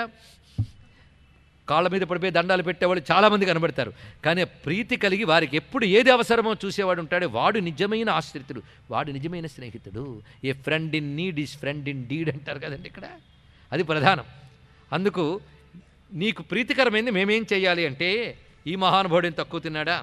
కాళ్ళ మీద పడిపోయి దండాలు పెట్టేవాళ్ళు చాలామంది కనబడతారు కానీ ఆ ప్రీతి కలిగి వారికి ఎప్పుడు ఏది అవసరమో చూసేవాడు ఉంటాడో వాడు నిజమైన ఆశ్రితుడు వాడు నిజమైన స్నేహితుడు a friend in need is friend in deed అంటారు కదండి ఇక్కడ అది ప్రధానం అందుకు నీకు ప్రీతికరమైంది మేమేం చేయాలి అంటే ఈ మహానుభావుడు ఏం తక్కువ తిన్నాడా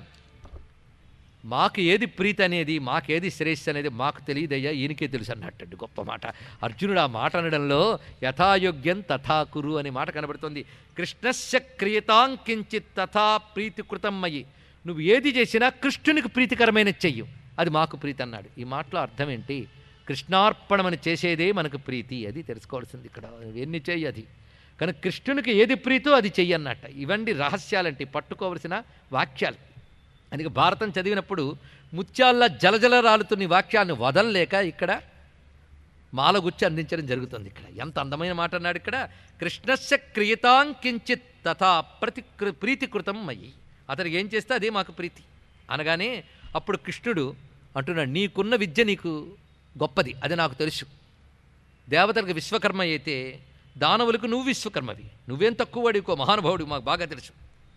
మాకు ఏది ప్రీతి అనేది మాకేది శ్రేయస్సు అనేది మాకు తెలియదయ్యా ఈయనకే తెలుసు అన్నట్టు గొప్ప మాట అర్జునుడు ఆ మాట అనడంలో యథాయోగ్యం తథాకురు అనే మాట కనబడుతుంది కృష్ణస్య క్రియతాం కించిత్ తథా ప్రీతికృతం మయి నువ్వు ఏది చేసినా కృష్ణునికి ప్రీతికరమైన చెయ్యు అది మాకు ప్రీతి అన్నాడు ఈ మాటలో అర్థం ఏంటి కృష్ణార్పణమని చేసేదే మనకు ప్రీతి అది తెలుసుకోవాల్సింది ఇక్కడ ఎన్ని చెయ్యి అది కానీ కృష్ణునికి ఏది ప్రీతో అది చెయ్యన్నట్ట ఇవన్నీ రహస్యాలంటే పట్టుకోవలసిన వాక్యాలు అందుకే భారతం చదివినప్పుడు ముత్యాల్లా జలజల రాలుతున్న ఈ వాక్యాలను వదలలేక ఇక్కడ మాలగుచ్చి అందించడం జరుగుతుంది ఇక్కడ ఎంత అందమైన మాట అన్నాడు ఇక్కడ కృష్ణస్య క్రియతాం కించిత్ తథా ప్రతి ప్రీతికృతం మయి అతనికి ఏం చేస్తే అదే మాకు ప్రీతి అనగానే అప్పుడు కృష్ణుడు అంటున్నాడు నీకున్న విద్య నీకు గొప్పది అది నాకు తెలుసు దేవతలకు విశ్వకర్మ అయితే దానవులకు నువ్వు విశ్వకర్మవి నువ్వేం తక్కువ వాడికో మహానుభావుడు మాకు బాగా తెలుసు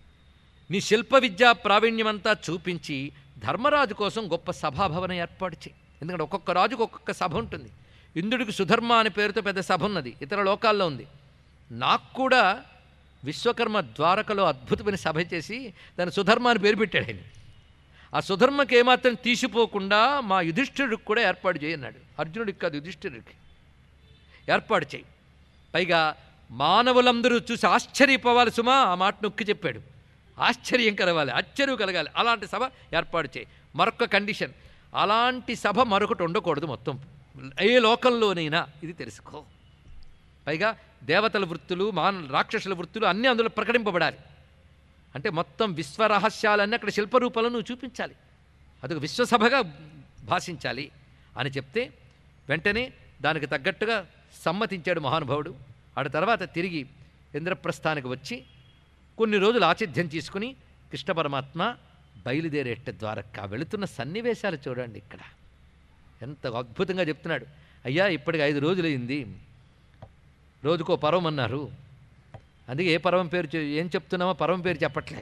నీ శిల్ప విద్యా ప్రావీణ్యమంతా చూపించి ధర్మరాజు కోసం గొప్ప సభాభవనం ఏర్పాటు చేయి ఎందుకంటే ఒక్కొక్క రాజుకు ఒక్కొక్క సభ ఉంటుంది ఇంద్రుడికి సుధర్మ అనే పేరుతో పెద్ద సభ ఉన్నది ఇతర లోకాల్లో ఉంది నాకు కూడా విశ్వకర్మ ద్వారకలో అద్భుతమైన సభ చేసి దాని సుధర్మ అని పేరు పెట్టాడు ఆయన ఆ సుధర్మకి ఏమాత్రం తీసిపోకుండా మా యుధిష్ఠిరుడికి కూడా ఏర్పాటు చేయన్నాడు అర్జునుడికి కాదు యుధిష్ఠిరుడికి ఏర్పాటు చేయి పైగా మానవులందరూ చూసి ఆశ్చర్యపోవాలి సుమా ఆ మాట నొక్కి చెప్పాడు ఆశ్చర్యం కలగాలి ఆశ్చర్యం కలగాలి అలాంటి సభ ఏర్పాటు చేయి మరొక కండిషన్ అలాంటి సభ మరొకటి ఉండకూడదు మొత్తం ఏ లోకంలోనైనా ఇది తెలుసుకో పైగా దేవతల వృత్తులు మాన రాక్షసుల వృత్తులు అన్నీ అందులో ప్రకటింపబడాలి అంటే మొత్తం విశ్వరహస్యాలన్నీ అక్కడ శిల్పరూపంలో నువ్వు చూపించాలి అదొక విశ్వసభగా భాషించాలి అని చెప్తే వెంటనే దానికి తగ్గట్టుగా సమ్మతించాడు మహానుభావుడు ఆడ తర్వాత తిరిగి ఇంద్రప్రస్థానికి వచ్చి కొన్ని రోజులు ఆతిథ్యం తీసుకుని కృష్ణ పరమాత్మ బయలుదేరేట ద్వారక్క వెళుతున్న సన్నివేశాలు చూడండి ఇక్కడ ఎంత అద్భుతంగా చెప్తున్నాడు అయ్యా ఇప్పటికి ఐదు రోజులైంది రోజుకో పర్వం అన్నారు అందుకే ఏ పర్వం పేరు చె- ఏం చెప్తున్నామో పర్వం పేరు చెప్పట్లే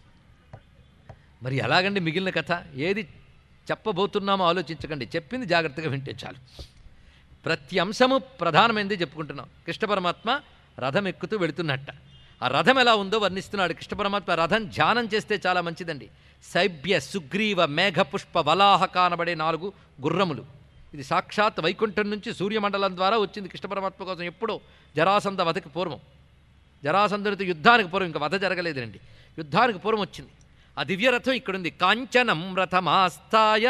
మరి ఎలాగండి మిగిలిన కథ ఏది చెప్పబోతున్నామో ఆలోచించకండి చెప్పింది జాగ్రత్తగా వింటే చాలు ప్రతి అంశము ప్రధానమైనది చెప్పుకుంటున్నాం కృష్ణ పరమాత్మ రథం ఎక్కుతూ వెళుతున్నట్ట ఆ రథం ఎలా ఉందో వర్ణిస్తున్నాడు కృష్ణ పరమాత్మ రథం ధ్యానం చేస్తే చాలా మంచిదండి శైబ్య సుగ్రీవ మేఘ పుష్ప వలాహ కానబడే నాలుగు గుర్రములు ఇది సాక్షాత్ వైకుంఠం నుంచి సూర్యమండలం ద్వారా వచ్చింది కృష్ణ పరమాత్మ కోసం ఎప్పుడో జరాసంద వధకి పూర్వం జరాసంధునితో యుద్ధానికి పూర్వం ఇంకా వధ జరగలేదండి యుద్ధానికి పూర్వం వచ్చింది ఆ దివ్యరథం ఇక్కడుంది కాంచనం రథమాస్తాయ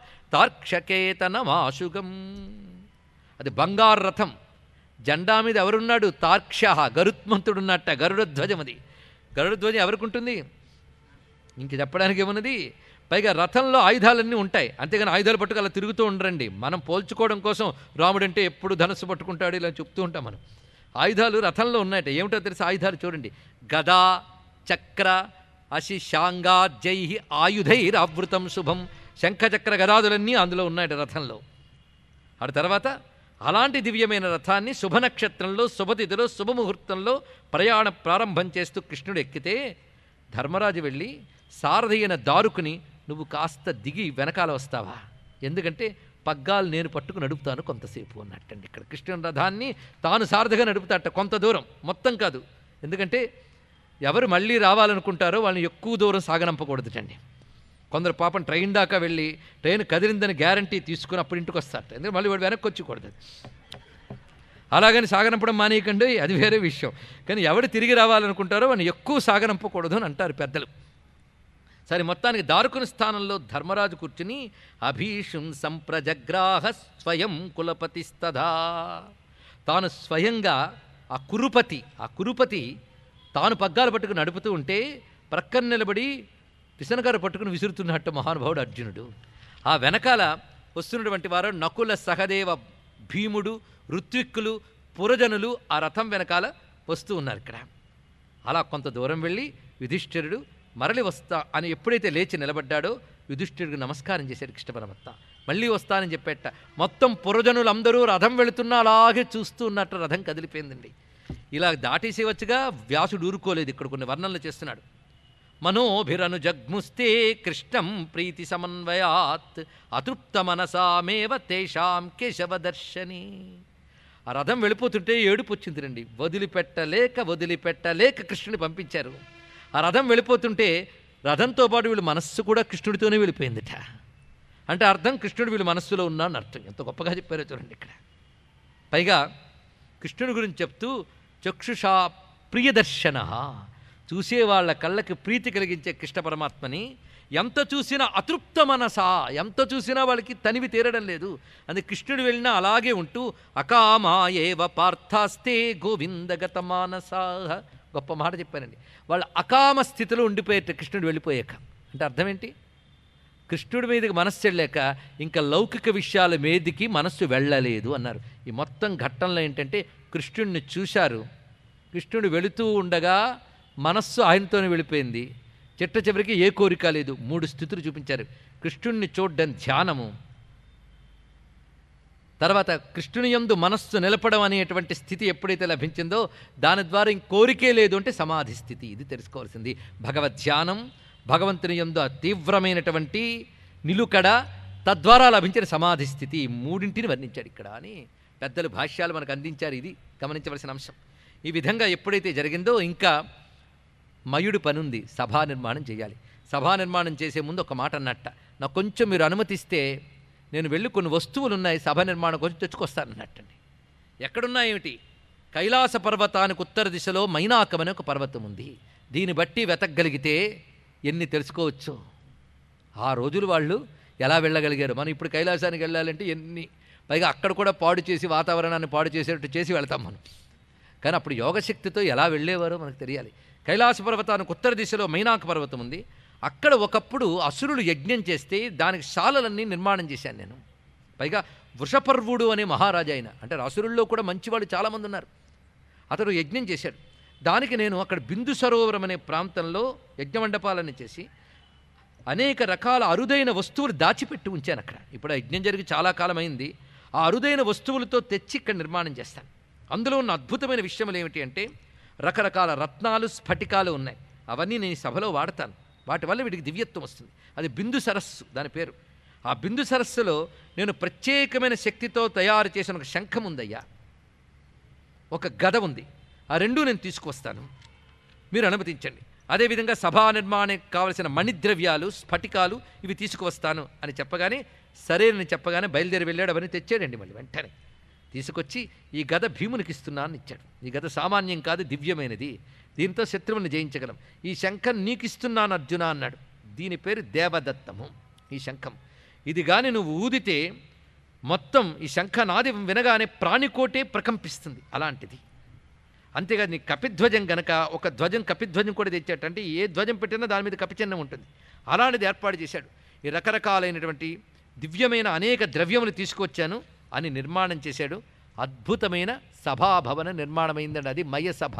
తార్క్షకేతనమాశుగం అది బంగారు రథం జెండా మీద ఎవరున్నాడు తార్క్ష గరుత్మంతుడున్నట్ట గరుడధ్వజం అది గరుడధ్వజం ఎవరికి ఉంటుంది ఇంక చెప్పడానికి ఏమున్నది పైగా రథంలో ఆయుధాలన్నీ ఉంటాయి అంతేగాని ఆయుధాలు పట్టుకు అలా తిరుగుతూ ఉండరండి మనం పోల్చుకోవడం కోసం రాముడు అంటే ఎప్పుడు ధనస్సు పట్టుకుంటాడు ఇలా చెప్తూ ఉంటాం మనం ఆయుధాలు రథంలో ఉన్నాయట ఏమిటో తెలిసి ఆయుధాలు చూడండి గదా చక్ర అసి శాంగాజై ఆయుధైరావృతం శుభం శంఖచక్ర గదాదులన్నీ అందులో ఉన్నాయట రథంలో ఆ తర్వాత అలాంటి దివ్యమైన రథాన్ని శుభనక్షత్రంలో శుభతిథిలో శుభముహూర్తంలో ప్రయాణ ప్రారంభం చేస్తూ కృష్ణుడు ఎక్కితే ధర్మరాజు వెళ్ళి సారథి అయిన దారుకుని నువ్వు కాస్త దిగి వెనకాల వస్తావా ఎందుకంటే పగ్గాలు నేను పట్టుకు నడుపుతాను కొంతసేపు అన్నట్టండి ఇక్కడ కృష్ణుని రథాన్ని తాను సారథిగా నడుపుతాట కొంత దూరం మొత్తం కాదు ఎందుకంటే ఎవరు మళ్ళీ రావాలనుకుంటారో వాళ్ళని ఎక్కువ దూరం సాగనంపకూడదుటండి కొందరు పాపం ట్రైన్ దాకా వెళ్ళి ట్రైన్ కదిలిందని గ్యారంటీ తీసుకుని అప్పుడు ఇంటికి వస్తారట ఎందుకంటే మళ్ళీ వాడు వెనక్కి వచ్చకూడదు అలాగని సాగనంపడం మానేయకండి అది వేరే విషయం కానీ ఎవడు తిరిగి రావాలనుకుంటారో వాడిని ఎక్కువ సాగనంపకూడదు అని అంటారు పెద్దలు సరే మొత్తానికి దారుకుని స్థానంలో ధర్మరాజు కూర్చుని అభీషుం సంప్రజగ్రాహ స్వయం కులపతిస్తదా తాను స్వయంగా ఆ కురుపతి ఆ కురుపతి తాను పగ్గాలు పట్టుకుని నడుపుతూ ఉంటే ప్రక్కన నిలబడి పిసనగారు పట్టుకుని విసురుతున్నట్టు మహానుభావుడు అర్జునుడు ఆ వెనకాల వస్తున్నటువంటి వారు నకుల సహదేవ భీముడు ఋత్విక్కులు పురజనులు ఆ రథం వెనకాల వస్తూ ఉన్నారు ఇక్కడ అలా కొంత దూరం వెళ్ళి యుధిష్ఠిరుడు మరలి వస్తా అని ఎప్పుడైతే లేచి నిలబడ్డాడో యుధిష్ఠిరుడికి నమస్కారం చేశాడు కృష్ణ పరమత్త మళ్ళీ వస్తానని చెప్పేట మొత్తం పురజనులందరూ రథం వెళుతున్నా అలాగే చూస్తూ ఉన్నట్టు రథం కదిలిపోయిందండి ఇలా దాటేసి వచ్చుగా వ్యాసుడు ఊరుకోలేదు ఇక్కడ కొన్ని వర్ణనలు చేస్తున్నాడు మనోభిరను జగ్ముస్తే కృష్ణం ప్రీతి సమన్వయాత్ అతృప్త మనసామేవ తేషాం కేశవదర్శని ఆ రథం వెళ్ళిపోతుంటే ఏడుపు వచ్చింది రండి వదిలిపెట్టలేక వదిలిపెట్టలేక కృష్ణుని పంపించారు ఆ రథం వెళ్ళిపోతుంటే రథంతో పాటు వీళ్ళ మనస్సు కూడా కృష్ణుడితోనే వెళ్ళిపోయిందిట అంటే అర్థం కృష్ణుడు వీళ్ళ మనస్సులో ఉన్నాను అర్థం ఎంత గొప్పగా చెప్పారో చూడండి ఇక్కడ పైగా కృష్ణుడి గురించి చెప్తూ చక్షుషా ప్రియదర్శన చూసే వాళ్ళ కళ్ళకి ప్రీతి కలిగించే కృష్ణ పరమాత్మని ఎంత చూసినా అతృప్త మనసా ఎంత చూసినా వాళ్ళకి తనివి తీరడం లేదు అది కృష్ణుడు వెళ్ళినా అలాగే ఉంటూ అకామా ఏవ పార్థాస్తే గోవిందగత మానసా గొప్ప మాట చెప్పానండి వాళ్ళు అకామ స్థితిలో ఉండిపోయేట కృష్ణుడు వెళ్ళిపోయాక అంటే అర్థం ఏంటి కృష్ణుడి మీదకి మనస్సు వెళ్ళాక ఇంకా లౌకిక విషయాల మీదికి మనస్సు వెళ్ళలేదు అన్నారు ఈ మొత్తం ఘట్టంలో ఏంటంటే కృష్ణుడిని చూశారు కృష్ణుడు వెళుతూ ఉండగా మనస్సు ఆయనతోనే వెళ్ళిపోయింది చిట్ట చివరికి ఏ కోరిక లేదు మూడు స్థితులు చూపించారు కృష్ణుడిని చూడడం ధ్యానము తర్వాత కృష్ణుని యందు మనస్సు నిలపడం అనేటువంటి స్థితి ఎప్పుడైతే లభించిందో దాని ద్వారా ఇంక కోరికే లేదు అంటే సమాధి స్థితి ఇది తెలుసుకోవాల్సింది భగవద్ ధ్యానం భగవంతుని యందు ఆ తీవ్రమైనటువంటి నిలుకడ తద్వారా లభించిన సమాధి స్థితి ఈ మూడింటిని వర్ణించాడు ఇక్కడ అని పెద్దలు భాష్యాలు మనకు అందించారు ఇది గమనించవలసిన అంశం ఈ విధంగా ఎప్పుడైతే జరిగిందో ఇంకా మయుడు పనుంది సభా నిర్మాణం చేయాలి సభా నిర్మాణం చేసే ముందు ఒక మాట అన్నట్ట నాకు కొంచెం మీరు అనుమతిస్తే నేను వెళ్ళి కొన్ని వస్తువులు ఉన్నాయి సభ నిర్మాణం కోసం తెచ్చుకొస్తానన్నట్టండి ఎక్కడున్నాయేమిటి కైలాస పర్వతానికి ఉత్తర దిశలో మైనాకం అనే ఒక పర్వతం ఉంది దీన్ని బట్టి వెతకగలిగితే ఎన్ని తెలుసుకోవచ్చు ఆ రోజులు వాళ్ళు ఎలా వెళ్ళగలిగారు మనం ఇప్పుడు కైలాసానికి వెళ్ళాలంటే ఎన్ని పైగా అక్కడ కూడా పాడు చేసి వాతావరణాన్ని పాడు చేసేటట్టు చేసి వెళ్తాం మనం కానీ అప్పుడు యోగశక్తితో ఎలా వెళ్ళేవారో మనకు తెలియాలి కైలాస పర్వతానికి ఉత్తర దిశలో మైనాక పర్వతం ఉంది అక్కడ ఒకప్పుడు అసురులు యజ్ఞం చేస్తే దానికి శాలలన్నీ నిర్మాణం చేశాను నేను పైగా వృషపర్వుడు అనే మహారాజా ఆయన అంటే అసురుల్లో కూడా మంచివాళ్ళు చాలామంది ఉన్నారు అతడు యజ్ఞం చేశాడు దానికి నేను అక్కడ బిందు సరోవరం అనే ప్రాంతంలో యజ్ఞమండపాలని చేసి అనేక రకాల అరుదైన వస్తువులు దాచిపెట్టి ఉంచాను అక్కడ ఇప్పుడు ఆ యజ్ఞం జరిగి చాలా కాలం అయింది ఆ అరుదైన వస్తువులతో తెచ్చి ఇక్కడ నిర్మాణం చేస్తాను అందులో ఉన్న అద్భుతమైన విషయములు ఏమిటి అంటే రకరకాల రత్నాలు స్ఫటికాలు ఉన్నాయి అవన్నీ నేను ఈ సభలో వాడతాను వాటి వల్ల వీటికి దివ్యత్వం వస్తుంది అది బిందు సరస్సు దాని పేరు ఆ బిందు సరస్సులో నేను ప్రత్యేకమైన శక్తితో తయారు చేసిన ఒక శంఖం ఉందయ్యా ఒక గద ఉంది ఆ రెండూ నేను తీసుకువస్తాను మీరు అనుమతించండి అదేవిధంగా సభా నిర్మాణానికి కావలసిన మణిద్రవ్యాలు స్ఫటికాలు ఇవి తీసుకువస్తాను అని చెప్పగానే సరేనని చెప్పగానే బయలుదేరి వెళ్ళాడు అవన్నీ తెచ్చాడండి మళ్ళీ వెంటనే తీసుకొచ్చి ఈ గద భీమునికి ఇస్తున్నా అని ఇచ్చాడు ఈ గద సామాన్యం కాదు దివ్యమైనది దీంతో శత్రువుని జయించగలం ఈ శంఖం నీకు ఇస్తున్నాను అర్జున అన్నాడు దీని పేరు దేవదత్తము ఈ శంఖం ఇది గాని నువ్వు ఊదితే మొత్తం ఈ శంఖనాది వినగానే ప్రాణికోటే ప్రకంపిస్తుంది అలాంటిది అంతేకాదు నీ కపిధ్వజం గనక ఒక ధ్వజం కపిధ్వజం కూడా తెచ్చాడు అంటే ఏ ధ్వజం పెట్టినా దాని మీద కపిచిహ్నం ఉంటుంది అలాంటిది ఏర్పాటు చేశాడు ఈ రకరకాలైనటువంటి దివ్యమైన అనేక ద్రవ్యములు తీసుకొచ్చాను అని నిర్మాణం చేశాడు అద్భుతమైన సభాభవన నిర్మాణమైందండి అది మయ సభ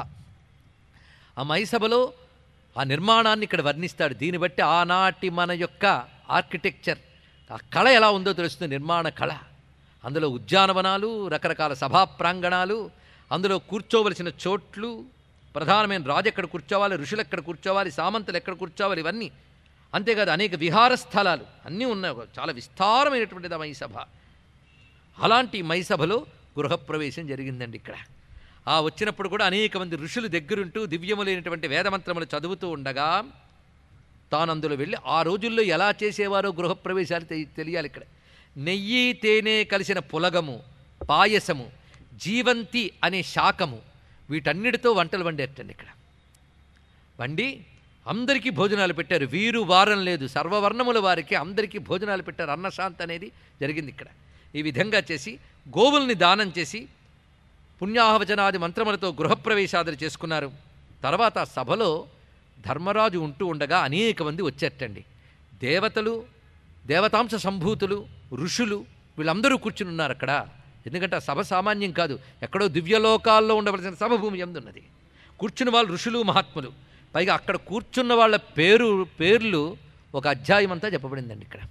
ఆ మయసభలో ఆ నిర్మాణాన్ని ఇక్కడ వర్ణిస్తాడు దీన్ని బట్టి ఆనాటి మన యొక్క ఆర్కిటెక్చర్ ఆ కళ ఎలా ఉందో తెలుస్తుంది నిర్మాణ కళ అందులో ఉద్యానవనాలు రకరకాల సభా ప్రాంగణాలు అందులో కూర్చోవలసిన చోట్లు ప్రధానమైన రాజు ఎక్కడ కూర్చోవాలి ఋషులు ఎక్కడ కూర్చోవాలి సామంతులు ఎక్కడ కూర్చోవాలి ఇవన్నీ అంతేకాదు అనేక విహార స్థలాలు అన్నీ ఉన్నాయి ఒక చాలా విస్తారమైనటువంటిది ఆ మైసభ అలాంటి మైసభలో గృహప్రవేశం జరిగిందండి ఇక్కడ ఆ వచ్చినప్పుడు కూడా అనేక మంది ఋషులు దగ్గరుంటూ దివ్యములైనటువంటి వేదమంత్రములు చదువుతూ ఉండగా తాను అందులో వెళ్ళి ఆ రోజుల్లో ఎలా చేసేవారో గృహప్రవేశాలు తె- తెలియాలి ఇక్కడ నెయ్యి తేనె కలిసిన పులగము పాయసము జీవంతి అనే శాకము వీటన్నిటితో వంటలు వండేటండి ఇక్కడ వండి అందరికీ భోజనాలు పెట్టారు వీరు వారం లేదు సర్వవర్ణముల వారికి అందరికీ భోజనాలు పెట్టారు అన్నశాంతి అనేది జరిగింది ఇక్కడ ఈ విధంగా చేసి గోవుల్ని దానం చేసి పుణ్యాహవచనాది మంత్రములతో గృహప్రవేశాదులు చేసుకున్నారు తర్వాత ఆ సభలో ధర్మరాజు ఉంటూ ఉండగా అనేక మంది వచ్చేటండి దేవతలు దేవతాంశ సంభూతులు ఋషులు వీళ్ళందరూ కూర్చుని ఉన్నారు అక్కడ ఎందుకంటే ఆ సభ సామాన్యం కాదు ఎక్కడో దివ్యలోకాల్లో ఉండవలసిన సభ భూమి ఎందున్నది కూర్చున్న వాళ్ళు ఋషులు మహాత్ములు పైగా అక్కడ కూర్చున్న వాళ్ళ పేరు పేర్లు ఒక అధ్యాయం అంతా చెప్పబడిందండి ఇక్కడ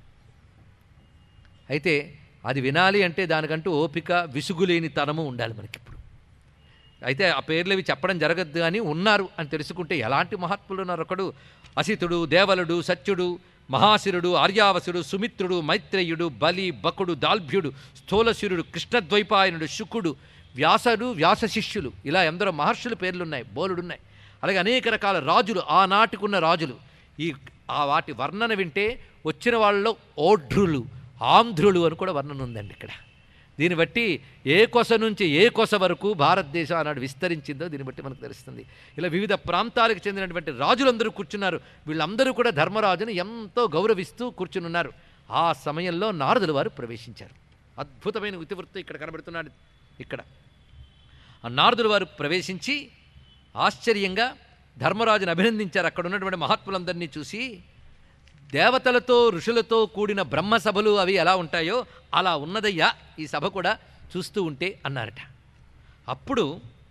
అయితే అది వినాలి అంటే దానికంటూ ఓపిక విసుగులేని తనము ఉండాలి మనకిప్పుడు అయితే ఆ పేర్లు అవి చెప్పడం జరగద్దు అని ఉన్నారు అని తెలుసుకుంటే ఎలాంటి మహాత్ములు ఉన్నారు ఒకడు అసితుడు దేవలుడు సత్యుడు మహాశిరుడు ఆర్యావసుడు సుమిత్రుడు మైత్రేయుడు బలి బకుడు దాల్భ్యుడు స్థూలశిరుడు కృష్ణద్వైపాయనుడు శుకుడు వ్యాసడు వ్యాస శిష్యులు ఇలా ఎందరో మహర్షుల పేర్లున్నాయి బోలుడున్నాయి అలాగే అనేక రకాల రాజులు ఆనాటికున్న రాజులు ఈ ఆ వాటి వర్ణన వింటే వచ్చిన వాళ్ళలో ఓఢ్రులు ఆంధ్రులు అని కూడా వర్ణన ఉందండి ఇక్కడ దీన్ని బట్టి ఏ కొస నుంచి ఏ కొస వరకు భారతదేశం ఆనాడు విస్తరించిందో దీన్ని బట్టి మనకు తెలుస్తుంది ఇలా వివిధ ప్రాంతాలకు చెందినటువంటి రాజులందరూ కూర్చున్నారు వీళ్ళందరూ కూడా ధర్మరాజును ఎంతో గౌరవిస్తూ కూర్చునున్నారు ఆ సమయంలో నారదుల వారు ప్రవేశించారు అద్భుతమైన ఇతివృత్తం ఇక్కడ కనబడుతున్నాడు ఇక్కడ ఆ నారదుల వారు ప్రవేశించి ఆశ్చర్యంగా ధర్మరాజును అభినందించారు అక్కడ ఉన్నటువంటి మహాత్ములందరినీ చూసి దేవతలతో ఋషులతో కూడిన బ్రహ్మసభలు అవి ఎలా ఉంటాయో అలా ఉన్నదయ్యా ఈ సభ కూడా చూస్తూ ఉంటే అన్నారట అప్పుడు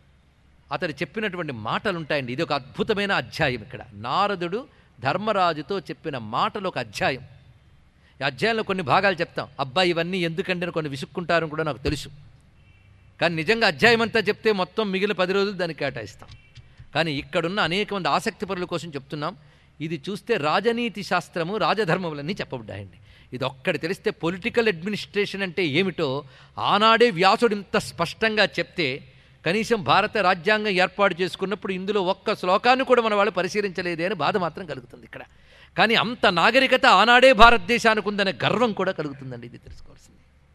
అతడు చెప్పినటువంటి మాటలు ఉంటాయండి ఇది ఒక అద్భుతమైన అధ్యాయం ఇక్కడ నారదుడు ధర్మరాజుతో చెప్పిన మాటలు ఒక అధ్యాయం ఈ అధ్యాయంలో కొన్ని భాగాలు చెప్తాం అబ్బాయి ఇవన్నీ ఎందుకంటే అని కొన్ని విసుక్కుంటారని కూడా నాకు తెలుసు కానీ నిజంగా అధ్యాయం అంతా చెప్తే మొత్తం మిగిలిన పది రోజులు దానికి కేటాయిస్తాం కానీ ఇక్కడున్న అనేక మంది ఆసక్తి పరుల కోసం చెప్తున్నాం ఇది చూస్తే రాజనీతి శాస్త్రము రాజధర్మములన్నీ చెప్పబడ్డాయండి ఇది ఒక్కటి తెలిస్తే పొలిటికల్ అడ్మినిస్ట్రేషన్ అంటే ఏమిటో ఆనాడే వ్యాసుడు ఇంత స్పష్టంగా చెప్తే కనీసం భారత రాజ్యాంగం ఏర్పాటు చేసుకున్నప్పుడు ఇందులో ఒక్క శ్లోకాన్ని కూడా మన వాళ్ళు పరిశీలించలేదే అని బాధ మాత్రం కలుగుతుంది ఇక్కడ కానీ అంత నాగరికత ఆనాడే భారతదేశానికి ఉందనే గర్వం కూడా కలుగుతుందండి ఇది తెలుసుకోవాల్సింది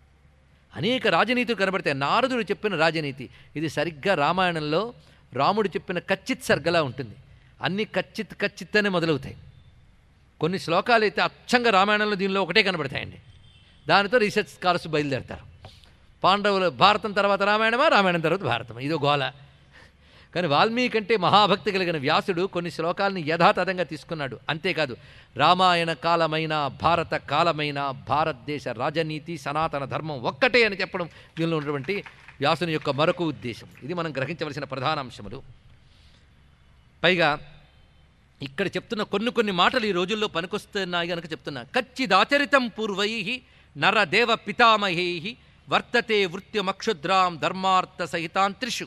అనేక రాజనీతులు కనబడతాయి నారదుడు చెప్పిన రాజనీతి ఇది సరిగ్గా రామాయణంలో రాముడు చెప్పిన కచ్చిత్ సర్గలా ఉంటుంది అన్ని కచ్చిత్ కచ్చిత్ అనే మొదలవుతాయి కొన్ని శ్లోకాలు అయితే అచ్చంగా రామాయణంలో దీనిలో ఒకటే కనబడతాయండి దానితో రీసెర్చ్ స్కాలర్స్ బయలుదేరతారు పాండవులు భారతం తర్వాత రామాయణమా రామాయణం తర్వాత భారతమా ఇదో గోల కానీ వాల్మీకి అంటే మహాభక్తి కలిగిన వ్యాసుడు కొన్ని శ్లోకాలని యథాతథంగా తీసుకున్నాడు అంతేకాదు రామాయణ కాలమైన భారత కాలమైన భారతదేశ రాజనీతి సనాతన ధర్మం ఒక్కటే అని చెప్పడం దీనిలో ఉన్నటువంటి వ్యాసుని యొక్క మరొక ఉద్దేశం ఇది మనం గ్రహించవలసిన ప్రధాన అంశములు పైగా ఇక్కడ చెప్తున్న కొన్ని కొన్ని మాటలు ఈ రోజుల్లో పనికొస్తున్నాయి కనుక చెప్తున్నా కచ్చిదాచరితం పూర్వై నరదేవ పితామహై వర్తతే వృత్యమక్షుద్రాం ధర్మార్థ సహితాంత్రిషు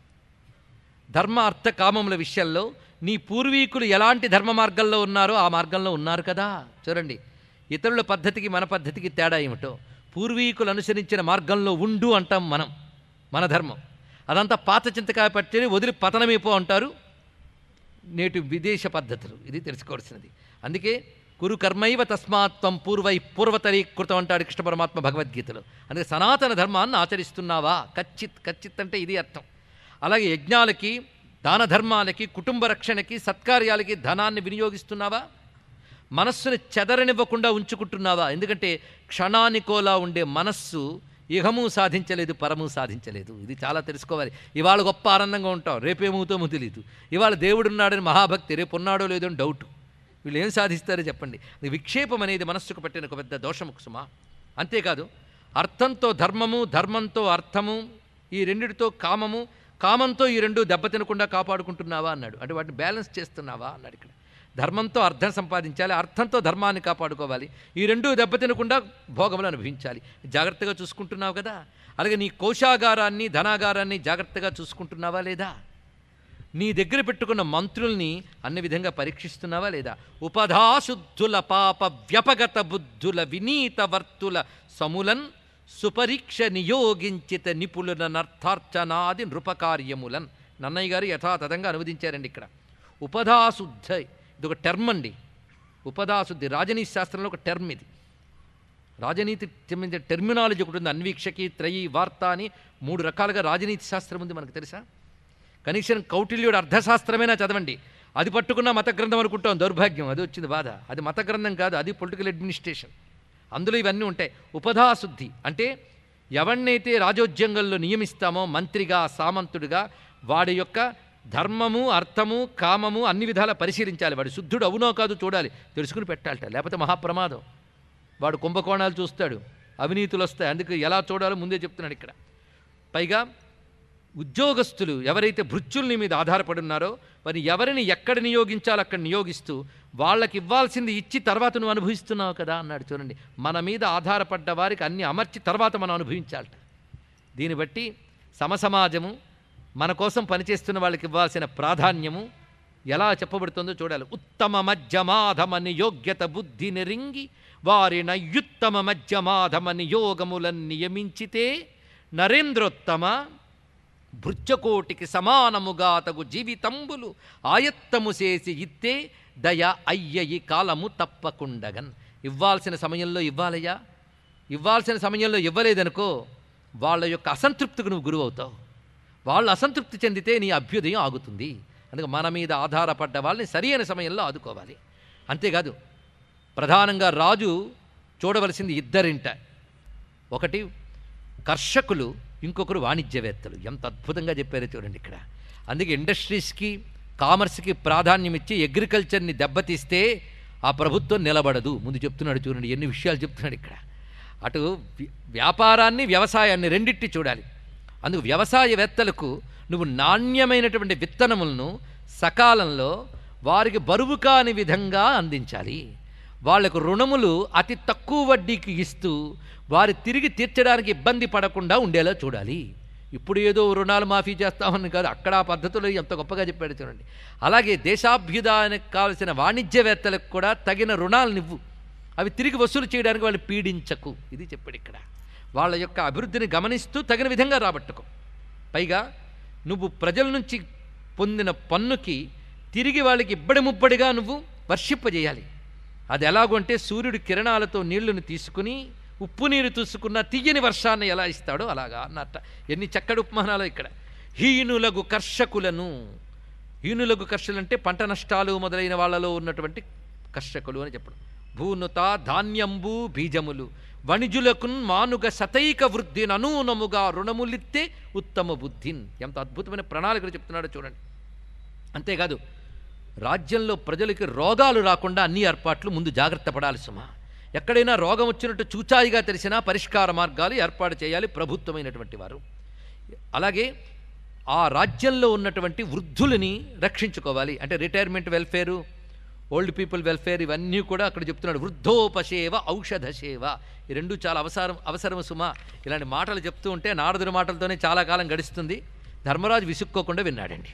ధర్మ అర్థ కామముల విషయంలో నీ పూర్వీకులు ఎలాంటి ధర్మ మార్గంలో ఉన్నారో ఆ మార్గంలో ఉన్నారు కదా చూడండి ఇతరుల పద్ధతికి మన పద్ధతికి తేడా ఏమిటో పూర్వీకులు అనుసరించిన మార్గంలో ఉండు అంటాం మనం మన ధర్మం అదంతా పాత చింతకాయ పట్టి వదిలి పతనమైపో అంటారు నేటి విదేశ పద్ధతులు ఇది తెలుసుకోవాల్సినది అందుకే కురు కర్మైవ తస్మాత్వం పూర్వై పూర్వతరీకృతం అంటాడు కృష్ణ పరమాత్మ భగవద్గీతలో అందుకే సనాతన ధర్మాన్ని ఆచరిస్తున్నావా కచ్చిత్ కచ్చిత్ అంటే ఇది అర్థం అలాగే యజ్ఞాలకి దాన ధర్మాలకి కుటుంబ రక్షణకి సత్కార్యాలకి ధనాన్ని వినియోగిస్తున్నావా మనస్సుని చెదరనివ్వకుండా ఉంచుకుంటున్నావా ఎందుకంటే క్షణానికోలా ఉండే మనస్సు ఇహము సాధించలేదు పరము సాధించలేదు ఇది చాలా తెలుసుకోవాలి ఇవాళ గొప్ప ఆనందంగా ఉంటాం రేపేమవుతామో తెలియదు ఇవాళ దేవుడున్నాడని మహాభక్తి రేపు ఉన్నాడో లేదో అని డౌట్ వీళ్ళు ఏం సాధిస్తారో చెప్పండి అది విక్షేపం అనేది మనస్సుకు పట్టిన ఒక పెద్ద దోషము సుమా అంతేకాదు అర్థంతో ధర్మము ధర్మంతో అర్థము ఈ రెండిటితో కామము కామంతో ఈ రెండు దెబ్బతినకుండా కాపాడుకుంటున్నావా అన్నాడు అంటే వాటిని బ్యాలెన్స్ చేస్తున్నావా అన్నాడు ఇక్కడ ధర్మంతో అర్థం సంపాదించాలి అర్థంతో ధర్మాన్ని కాపాడుకోవాలి ఈ రెండు దెబ్బతినకుండా భోగములు అనుభవించాలి జాగ్రత్తగా చూసుకుంటున్నావు కదా అలాగే నీ కోశాగారాన్ని ధనాగారాన్ని జాగ్రత్తగా చూసుకుంటున్నావా లేదా నీ దగ్గర పెట్టుకున్న మంత్రుల్ని అన్ని విధంగా పరీక్షిస్తున్నావా లేదా ఉపధాశుద్ధుల పాప వ్యపగత బుద్ధుల వినీత వర్తుల సములన్ సుపరీక్ష నియోగించిత నిపుణుల నర్థార్చనాది నృపకార్యములన్ నన్నయ్య గారు యథాతథంగా అనువదించారండి ఇక్కడ ఉపధాశుద్ధ ఇది ఒక టర్మ్ అండి ఉపధాశుద్ధి రాజనీతి శాస్త్రంలో ఒక టర్మ్ ఇది రాజనీతి సంబంధించిన టెర్మినాలజీ ఒకటి ఉంది అన్వీక్షకి త్రయి వార్త అని మూడు రకాలుగా రాజనీతి శాస్త్రం ఉంది మనకు తెలుసా కనీసం కౌటిల్యుడు అర్థశాస్త్రమైనా చదవండి అది పట్టుకున్న మత గ్రంథం అనుకుంటాం దౌర్భాగ్యం అది వచ్చింది బాధ అది మత గ్రంథం కాదు అది పొలిటికల్ అడ్మినిస్ట్రేషన్ అందులో ఇవన్నీ ఉంటాయి ఉపధాశుద్ధి అంటే ఎవరినైతే రాజోద్యంగంలో నియమిస్తామో మంత్రిగా సామంతుడిగా వాడి యొక్క ధర్మము అర్థము కామము అన్ని విధాల పరిశీలించాలి వాడు శుద్ధుడు అవునో కాదు చూడాలి తెలుసుకుని పెట్టాలట లేకపోతే మహాప్రమాదం వాడు కుంభకోణాలు చూస్తాడు అవినీతులు వస్తాయి అందుకు ఎలా చూడాలో ముందే చెప్తున్నాడు ఇక్కడ పైగా ఉద్యోగస్తులు ఎవరైతే భృత్యుల్ని మీద ఆధారపడి ఉన్నారో వారిని ఎవరిని ఎక్కడ నియోగించాలో అక్కడ నియోగిస్తూ వాళ్ళకి ఇవ్వాల్సింది ఇచ్చి తర్వాత నువ్వు అనుభవిస్తున్నావు కదా అన్నాడు చూడండి మన మీద ఆధారపడ్డ వారికి అన్ని అమర్చి తర్వాత మనం అనుభవించాలట దీన్ని బట్టి సమసమాజము మన కోసం పనిచేస్తున్న వాళ్ళకి ఇవ్వాల్సిన ప్రాధాన్యము ఎలా చెప్పబడుతుందో చూడాలి ఉత్తమ మధ్యమాధమని యోగ్యత బుద్ధి నెరింగి వారి నయుత్తమ మధ్యమాధమని యోగములను నియమించితే నరేంద్రోత్తమ భృత్యకోటికి సమానముగా తగు జీవితంబులు ఆయత్తము చేసి ఇత్తే దయ అయ్యయి కాలము తప్పకుండగన్ ఇవ్వాల్సిన సమయంలో ఇవ్వాలయ్యా ఇవ్వాల్సిన సమయంలో ఇవ్వలేదనుకో వాళ్ళ యొక్క అసంతృప్తికి నువ్వు గురువవుతావు వాళ్ళు అసంతృప్తి చెందితే నీ అభ్యుదయం ఆగుతుంది అందుకే మన మీద ఆధారపడ్డ వాళ్ళని సరైన సమయంలో ఆదుకోవాలి అంతేకాదు ప్రధానంగా రాజు చూడవలసింది ఇద్దరింట ఒకటి కర్షకులు ఇంకొకరు వాణిజ్యవేత్తలు ఎంత అద్భుతంగా చెప్పారో చూడండి ఇక్కడ అందుకే ఇండస్ట్రీస్కి కామర్స్కి ప్రాధాన్యం ఇచ్చి అగ్రికల్చర్ని దెబ్బతీస్తే ఆ ప్రభుత్వం నిలబడదు ముందు చెప్తున్నాడు చూడండి ఎన్ని విషయాలు చెప్తున్నాడు ఇక్కడ అటు వి- వ్యాపారాన్ని వ్యవసాయాన్ని రెండిట్టి చూడాలి అందుకు వ్యవసాయవేత్తలకు నువ్వు నాణ్యమైనటువంటి విత్తనములను సకాలంలో వారికి బరువు కాని విధంగా అందించాలి వాళ్లకు రుణములు అతి తక్కువ వడ్డీకి ఇస్తూ వారి తిరిగి తీర్చడానికి ఇబ్బంది పడకుండా ఉండేలా చూడాలి ఇప్పుడు ఏదో రుణాలు మాఫీ చేస్తామని కాదు అక్కడ ఆ పద్ధతులు ఎంత గొప్పగా చెప్పాడు చూడండి అలాగే దేశాభ్యుదానికి కావలసిన వాణిజ్యవేత్తలకు కూడా తగిన రుణాలనివ్వు అవి తిరిగి వసూలు చేయడానికి వాళ్ళు పీడించకు ఇది చెప్పాడు ఇక్కడ వాళ్ళ యొక్క అభివృద్ధిని గమనిస్తూ తగిన విధంగా రాబట్టుకో పైగా నువ్వు ప్రజల నుంచి పొందిన పన్నుకి తిరిగి వాళ్ళకి ఇబ్బడి ముబ్బడిగా నువ్వు వర్షింపజేయాలి అది ఎలాగో అంటే సూర్యుడి కిరణాలతో నీళ్లను తీసుకుని ఉప్పు నీరు తీసుకున్న తీయని వర్షాన్ని ఎలా ఇస్తాడో అలాగా అన్నట్ట ఎన్ని చక్కటి ఉపమానాలు ఇక్కడ హీనులగు కర్షకులను హీనులగు కర్షకులు అంటే పంట నష్టాలు మొదలైన వాళ్ళలో ఉన్నటువంటి కర్షకులు అని చెప్పడం భూనుత ధాన్యంబు బీజములు వణిజులకున్ మానుగ శతైక వృద్ధిని అనూనముగా రుణములిత్తే ఉత్తమ బుద్ధిన్ ఎంత అద్భుతమైన ప్రణాళికలు చెప్తున్నాడో చూడండి అంతేకాదు రాజ్యంలో ప్రజలకి రోగాలు రాకుండా అన్ని ఏర్పాట్లు ముందు జాగ్రత్త పడాలి సుమా ఎక్కడైనా రోగం వచ్చినట్టు చూచాయిగా తెలిసినా పరిష్కార మార్గాలు ఏర్పాటు చేయాలి ప్రభుత్వమైనటువంటి వారు అలాగే ఆ రాజ్యంలో ఉన్నటువంటి వృద్ధులని రక్షించుకోవాలి అంటే retirement welfare old people welfare ఇవన్నీ కూడా అక్కడ చెప్తున్నాడు వృద్ధోపసేవ ఔషధ సేవ ఈ రెండు చాలా అవసరం అవసరం సుమా ఇలాంటి మాటలు చెప్తూ ఉంటే నారదుడి మాటలతోనే చాలా కాలం గడుస్తుంది ధర్మరాజు విసుక్కోకుండా విన్నాడండి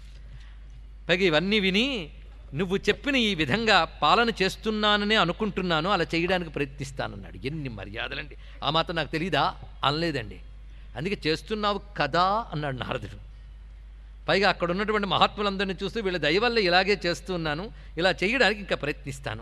పైగా ఇవన్నీ విని నువ్వు చెప్పిన ఈ విధంగా పాలన చేస్తున్నాననే అనుకుంటున్నాను అలా చేయడానికి ప్రయత్నిస్తానన్నాడు ఎన్ని మర్యాదలండి ఆ మాత్రం నాకు తెలీదా అనలేదండి అందుకే చేస్తున్నావు కదా అన్నాడు నారదుడు పైగా అక్కడ ఉన్నటువంటి మహాత్ములందరినీ చూస్తూ వీళ్ళ దయ వల్ల ఇలాగే చేస్తున్నాను ఇలా చేయడానికి ఇంకా ప్రయత్నిస్తాను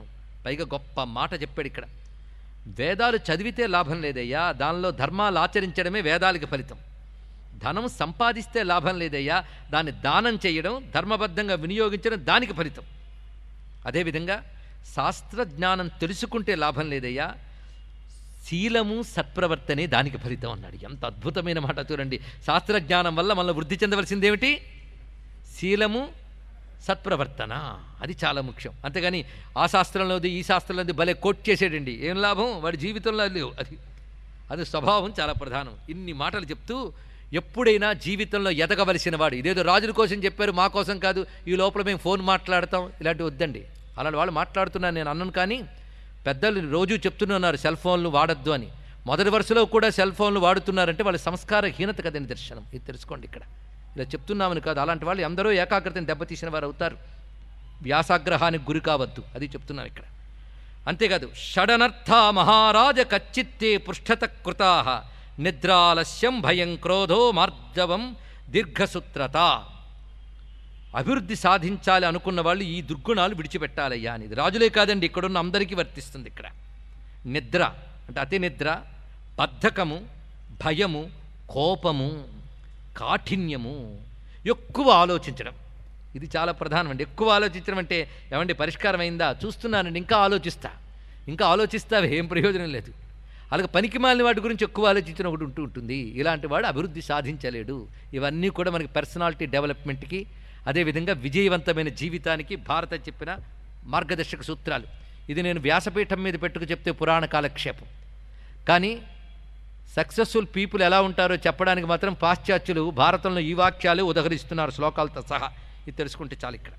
పైగా గొప్ప మాట చెప్పాడు ఇక్కడ వేదాలు చదివితే లాభం లేదయ్యా దానిలో ధర్మాలు ఆచరించడమే వేదాలకి ఫలితం ధనం సంపాదిస్తే లాభం లేదయ్యా దాన్ని దానం చేయడం ధర్మబద్ధంగా వినియోగించడం దానికి ఫలితం అదేవిధంగా శాస్త్రజ్ఞానం తెలుసుకుంటే లాభం లేదయ్యా శీలము సత్ప్రవర్తనే దానికి ఫలితం అన్నాడు ఎంత అద్భుతమైన మాట చూడండి శాస్త్రజ్ఞానం వల్ల మనల్ని వృద్ధి చెందవలసిందేమిటి శీలము సత్ప్రవర్తన అది చాలా ముఖ్యం అంతేగాని ఆ శాస్త్రంలోది ఈ శాస్త్రంలోది భలే కోట్ చేసేటండి ఏం లాభం వాడి జీవితంలో లేవు అది అది స్వభావం చాలా ప్రధానం ఇన్ని మాటలు చెప్తూ ఎప్పుడైనా జీవితంలో ఎదగవలసిన వాడు ఇదేదో రాజుల కోసం చెప్పారు మా కోసం కాదు ఈ లోపల మేము ఫోన్ మాట్లాడతాం ఇలాంటివి వద్దండి అలాంటి వాళ్ళు మాట్లాడుతున్నాను నేను అన్నను కానీ పెద్దలు రోజు చెప్తున్నారు సెల్ ఫోన్లు వాడద్దు అని మొదటి వరుసలో కూడా సెల్ ఫోన్లు వాడుతున్నారంటే వాళ్ళ సంస్కారహీనత కదని దర్శనం ఇది తెలుసుకోండి ఇక్కడ ఇలా చెప్తున్నామని కాదు అలాంటి వాళ్ళు ఎందరో ఏకాగ్రతను దెబ్బతీసిన వారు అవుతారు వ్యాసాగ్రహానికి గురి కావద్దు అది చెప్తున్నాను ఇక్కడ అంతేకాదు షడనర్థ మహారాజ కచ్చిత్తే పృష్ఠత కృతా నిద్రాలస్యం భయం క్రోధో మార్జవం దీర్ఘసూత్రత అభివృద్ధి సాధించాలి అనుకున్న వాళ్ళు ఈ దుర్గుణాలు విడిచిపెట్టాలయ్యా అనేది రాజులే కాదండి ఇక్కడున్న అందరికీ వర్తిస్తుంది ఇక్కడ నిద్ర అంటే అతి నిద్ర బద్ధకము భయము కోపము కాఠిన్యము ఎక్కువ ఆలోచించడం ఇది చాలా ప్రధానం అండి ఎక్కువ ఆలోచించడం అంటే ఏమండి పరిష్కారం అయిందా చూస్తున్నానండి ఇంకా ఆలోచిస్తా ఇంకా ఆలోచిస్తావే ఏం ప్రయోజనం లేదు అలాగే పనికి మాలిన వాటి గురించి ఎక్కువ ఆలోచించిన ఒకటి ఉంటూ ఉంటుంది ఇలాంటి వాడు అభివృద్ధి సాధించలేడు ఇవన్నీ కూడా మనకి పర్సనాలిటీ డెవలప్మెంట్కి అదేవిధంగా విజయవంతమైన జీవితానికి భారత చెప్పిన మార్గదర్శక సూత్రాలు ఇది నేను వ్యాసపీఠం మీద పెట్టుకు చెప్తే పురాణ కాలక్షేపం కానీ సక్సెస్ఫుల్ పీపుల్ ఎలా ఉంటారో చెప్పడానికి మాత్రం పాశ్చాత్యులు భారతంలో ఈ వాక్యాలు ఉదహరిస్తున్నారు శ్లోకాలతో సహా ఇది తెలుసుకుంటే చాలు ఇక్కడ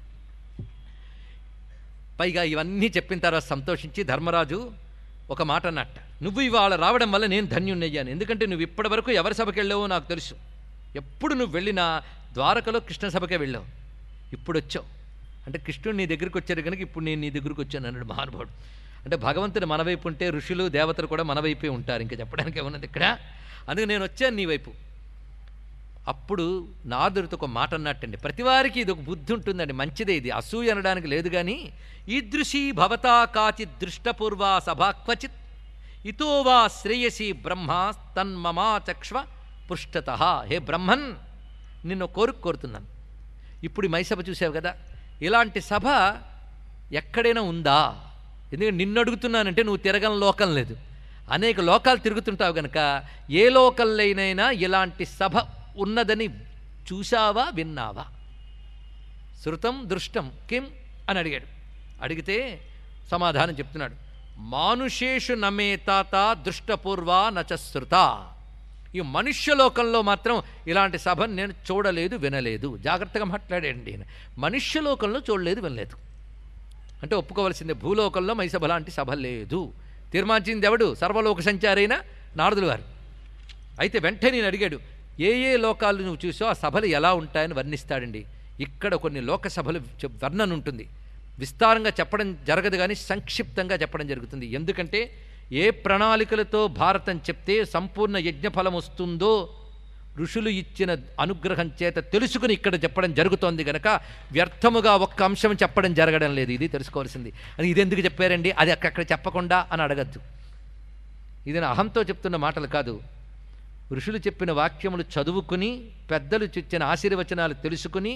పైగా ఇవన్నీ చెప్పిన తర్వాత సంతోషించి ధర్మరాజు ఒక మాట అన్నట్ట నువ్వు ఇవాళ రావడం వల్ల నేను ధన్యుణ్ణయ్యాను ఎందుకంటే నువ్వు ఇప్పటి వరకు ఎవరి సభకి వెళ్ళావో నాకు తెలుసు ఎప్పుడు నువ్వు వెళ్ళినా ద్వారకలో కృష్ణ సభకే వెళ్ళావు ఇప్పుడు వచ్చావు అంటే కృష్ణుడు నీ దగ్గరికి వచ్చారు కనుక ఇప్పుడు నేను నీ దగ్గరికి వచ్చాను అన్నాడు మహానుభావుడు అంటే భగవంతుడు మన వైపు ఉంటే ఋషులు దేవతలు కూడా మన వైపే ఉంటారు ఇంకా చెప్పడానికి ఏమున్నది ఇక్కడ అందుకే నేను వచ్చాను నీ వైపు అప్పుడు నాదుడితో ఒక మాట అన్నట్టండి ప్రతివారికి ఇది ఒక బుద్ధి ఉంటుందండి మంచిదే ఇది అసూయ అనడానికి లేదు కానీ ఈదృశీ భవతా కాచిత్ దృష్టపూర్వా సభా క్వచిత్ ఇతో వా శ్రేయసి బ్రహ్మ తన్మమా చక్ష్వ పృష్ఠత హే బ్రహ్మన్ నిన్ను కోరిక కోరుతున్నాను ఇప్పుడు ఈ మైసభ చూసావు కదా ఇలాంటి సభ ఎక్కడైనా ఉందా ఎందుకంటే నిన్ను అడుగుతున్నానంటే నువ్వు తిరగని లోకం లేదు అనేక లోకాలు తిరుగుతుంటావు గనక ఏ లోకల్లైనైనా ఇలాంటి సభ ఉన్నదని చూశావా విన్నావా శృతం దృష్టం కిం అని అడిగాడు అడిగితే సమాధానం చెప్తున్నాడు మానుషేషు నమే తాత దృష్టపూర్వా నచశ్రుత ఈ మనుష్యలోకంలో మాత్రం ఇలాంటి సభను నేను చూడలేదు వినలేదు జాగ్రత్తగా మాట్లాడండి ఈయన. మనుష్యలోకంలో చూడలేదు వినలేదు అంటే ఒప్పుకోవలసిందే భూలోకంలో మైసభ లాంటి సభ లేదు తీర్మానించింది ఎవడు సర్వలోక సంచారైన నారదులు వారు అయితే వెంటనే నేను అడిగాడు ఏ ఏ లోకాలు నువ్వు చూసో ఆ సభలు ఎలా ఉంటాయని వర్ణిస్తాడండి ఇక్కడ కొన్ని లోక సభలు చెప్- వర్ణన ఉంటుంది విస్తారంగా చెప్పడం జరగదు కానీ సంక్షిప్తంగా చెప్పడం జరుగుతుంది ఎందుకంటే ఏ ప్రణాళికలతో భారతం చెప్తే సంపూర్ణ యజ్ఞఫలం వస్తుందో ఋషులు ఇచ్చిన అనుగ్రహం చేత తెలుసుకుని ఇక్కడ చెప్పడం జరుగుతోంది గనక వ్యర్థముగా ఒక్క అంశం చెప్పడం జరగడం లేదు ఇది తెలుసుకోవాల్సింది అది ఇది ఎందుకు చెప్పారండి అది అక్కడ చెప్పకుండా అని అడగద్దు ఇది నా అహంతో చెప్తున్న మాటలు కాదు ఋషులు చెప్పిన వాక్యములు చదువుకుని పెద్దలు చెప్పిన ఆశీర్వచనాలు తెలుసుకుని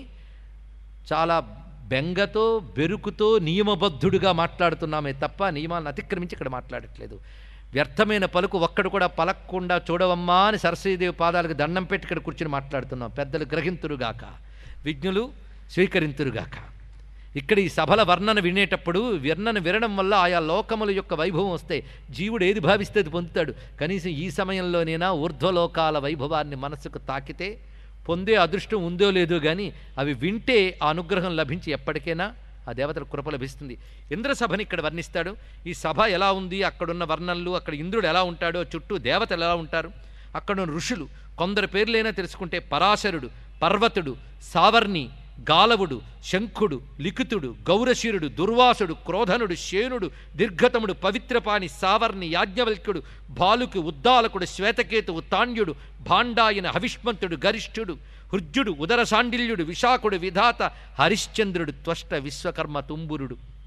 చాలా బెంగతో బెరుకుతో నియమబద్ధుడిగా మాట్లాడుతున్నామే తప్ప నియమాలను అతిక్రమించి ఇక్కడ మాట్లాడట్లేదు వ్యర్థమైన పలుకు ఒక్కడు కూడా పలక్కుండా చూడవమ్మా అని సరస్వతీదేవి పాదాలకు దండం పెట్టి ఇక్కడ కూర్చుని మాట్లాడుతున్నాం పెద్దలు గ్రహింతురుగాక విజ్ఞులు స్వీకరింతురుగాక ఇక్కడ ఈ సభల వర్ణన వినేటప్పుడు వర్ణన వినడం వల్ల ఆయా లోకముల యొక్క వైభవం వస్తాయి జీవుడు ఏది భావిస్తే అది పొందుతాడు కనీసం ఈ సమయంలోనైనా ఊర్ధ్వలోకాల వైభవాన్ని మనసుకు తాకితే పొందే అదృష్టం ఉందో లేదో కానీ అవి వింటే ఆ అనుగ్రహం లభించి ఎప్పటికైనా ఆ దేవతల కృప లభిస్తుంది ఇంద్ర సభని ఇక్కడ వర్ణిస్తాడు ఈ సభ ఎలా ఉంది అక్కడున్న వర్ణనలు అక్కడ ఇంద్రుడు ఎలా ఉంటాడో చుట్టూ దేవతలు ఎలా ఉంటారు అక్కడున్న ఋషులు కొందరు పేర్లైనా తెలుసుకుంటే పరాశరుడు పర్వతుడు సావర్ణి గాలవుడు శంఖుడు లిఖితుడు గౌరశీరుడు దుర్వాసుడు క్రోధనుడు శేనుడు దీర్ఘతముడు పవిత్రపాణి సావర్ణి యాజ్ఞవల్క్యుడు బాలుకు ఉద్దాలకుడు శ్వేతకేతువు తాండ్యుడు భాండాయన హవిష్మంతుడు గరిష్ఠుడు హృజ్యుడు ఉదరసాండిల్యుడు విశాఖుడు విధాత హరిశ్చంద్రుడు త్వష్ట విశ్వకర్మ తుంబురుడు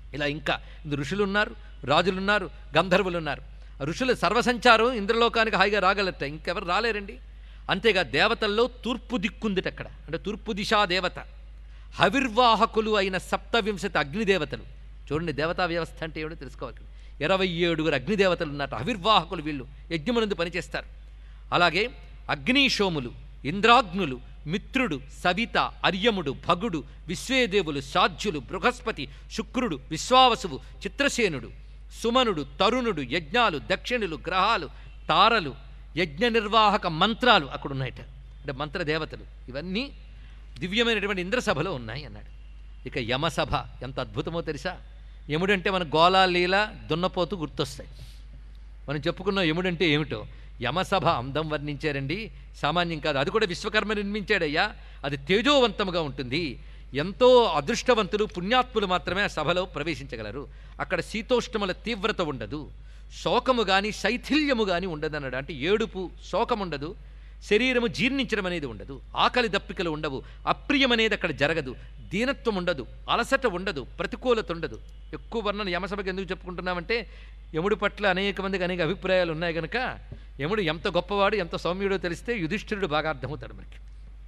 ఇలా ఇంకా ఇందు ఋషులు ఉన్నారు రాజులు ఉన్నారు గంధర్వులు ఉన్నారు ఆ ఋషుల సర్వసంచారం ఇంద్రలోకానికి హాయిగా రాగలట ఇంకెవరు రాలేరండి అంతేగా దేవతల్లో తూర్పు దిక్కుందిట అక్కడ అంటే తూర్పు దిశా దేవత హవిర్వాహకులు అయిన సప్తవింశతి అగ్నిదేవతలు చూడండి దేవతా వ్యవస్థ అంటే ఏమిటో తెలుసుకోవాలి ఇరవై ఏడుగురు అగ్నిదేవతలు ఉన్నట్టు హవిర్వాహకులు వీళ్ళు యజ్ఞమునందు పనిచేస్తారు అలాగే అగ్నిశోములు ఇంద్రాగ్నులు మిత్రుడు సవిత అర్యముడు భగుడు విశ్వేదేవులు సాధ్యులు బృహస్పతి శుక్రుడు విశ్వావసువు చిత్రసేనుడు సుమనుడు తరుణుడు యజ్ఞాలు దక్షిణులు గ్రహాలు తారలు యజ్ఞ నిర్వాహక మంత్రాలు అక్కడ ఉన్నాయట అంటే మంత్రదేవతలు ఇవన్నీ దివ్యమైనటువంటి ఇంద్రసభలో ఉన్నాయి అన్నాడు ఇక యమసభ ఎంత అద్భుతమో తెలుసా యముడంటే మన గోలా లీల దున్నపోతూ గుర్తొస్తాయి మనం చెప్పుకున్న యముడంటే ఏమిటో యమసభ అందం వర్ణించారండి సామాన్యం కాదు అది కూడా విశ్వకర్మ నిర్మించాడయ్యా అది తేజోవంతముగా ఉంటుంది ఎంతో అదృష్టవంతులు పుణ్యాత్ములు మాత్రమే ఆ సభలో ప్రవేశించగలరు అక్కడ శీతోష్ణముల తీవ్రత ఉండదు శోకము కానీ శైథిల్యము కానీ ఉండదన్నాడు అంటే ఏడుపు శోకం ఉండదు శరీరము జీర్ణించడం అనేది ఉండదు ఆకలి దప్పికలు ఉండవు అప్రియం అనేది అక్కడ జరగదు దీనత్వం ఉండదు అలసట ఉండదు ప్రతికూలత ఉండదు ఎక్కువ వర్ణన యమసభకి ఎందుకు చెప్పుకుంటున్నామంటే యముడి పట్ల అనేక మందికి అనేక అభిప్రాయాలు ఉన్నాయి కనుక యముడు ఎంత గొప్పవాడు ఎంత సౌమ్యుడో తెలిస్తే యుధిష్ఠిరుడు బాగా అర్థమవుతాడు మనకి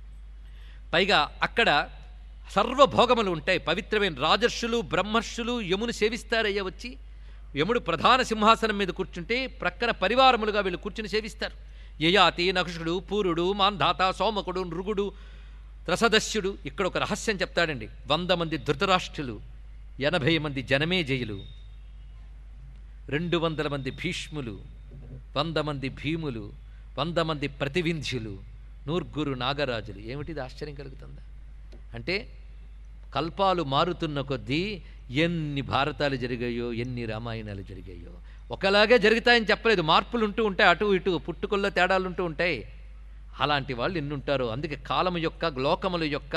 పైగా అక్కడ సర్వభోగములు ఉంటాయి పవిత్రమైన రాజర్షులు బ్రహ్మర్షులు యమును సేవిస్తారయ్య వచ్చి యముడు ప్రధాన సింహాసనం మీద కూర్చుంటే ప్రక్కన పరివారములుగా వీళ్ళు కూర్చుని సేవిస్తారు యయాతి నకుషుడు పూరుడు మాంధాత సోమకుడు నృగుడు త్రసదస్యుడు ఇక్కడ ఒక రహస్యం చెప్తాడండి వంద మంది ధృతరాష్ట్రులు ఎనభై మంది జనమేజయులు రెండు వందల మంది భీష్ములు వంద మంది భీములు వంద మంది ప్రతివింధ్యులు నూర్గురు నాగరాజులు ఏమిటిది ఆశ్చర్యం కలుగుతుందా అంటే కల్పాలు మారుతున్న కొద్దీ ఎన్ని భారతాలు జరిగాయో ఎన్ని రామాయణాలు జరిగాయో ఒకలాగే జరుగుతాయని చెప్పలేదు మార్పులు ఉంటూ ఉంటాయి అటు ఇటు పుట్టుకల్లో తేడాలు ఉంటూ ఉంటాయి అలాంటి వాళ్ళు ఎన్నుంటారో అందుకే కాలము యొక్క లోకముల యొక్క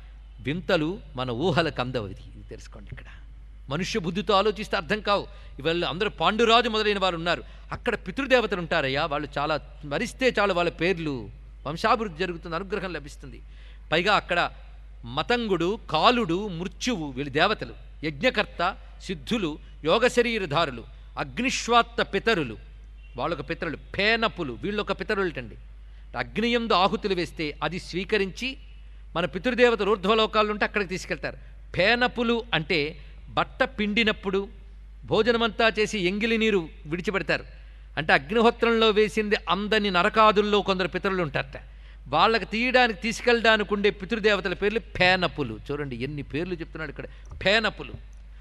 వింతలు మన ఊహలకు అందవది ఇది తెలుసుకోండి ఇక్కడ మనుష్య బుద్ధితో ఆలోచిస్తే అర్థం కావు ఇవాళ అందరూ పాండురాజు మొదలైన వారు ఉన్నారు అక్కడ పితృదేవతలు ఉంటారయ్యా వాళ్ళు చాలా మరిస్తే చాలు వాళ్ళ పేర్లు వంశాభివృద్ధి జరుగుతుంది అనుగ్రహం లభిస్తుంది పైగా అక్కడ మతంగుడు కాలుడు మృత్యువు వీళ్ళు దేవతలు యజ్ఞకర్త సిద్ధులు యోగ శరీరధారులు అగ్నిశ్వాత్త పితరులు వాళ్ళొక పితరులు పేనపులు వీళ్ళొక పితరులటండి అగ్నియందు ఆహుతులు వేస్తే అది స్వీకరించి మన పితృదేవతలు ఊర్ధ్వలోకాలు ఉంటే అక్కడికి తీసుకెళ్తారు పేనపులు అంటే బట్ట పిండినప్పుడు భోజనమంతా చేసి ఎంగిలి నీరు విడిచిపెడతారు అంటే అగ్నిహోత్రంలో వేసింది అందని నరకాదుల్లో కొందరు పితరులు ఉంటారట వాళ్ళకి తీయడానికి తీసుకెళ్ళడానికి ఉండే పితృదేవతల పేర్లు పేనపులు చూడండి ఎన్ని పేర్లు చెప్తున్నాడు ఇక్కడ పేనపులు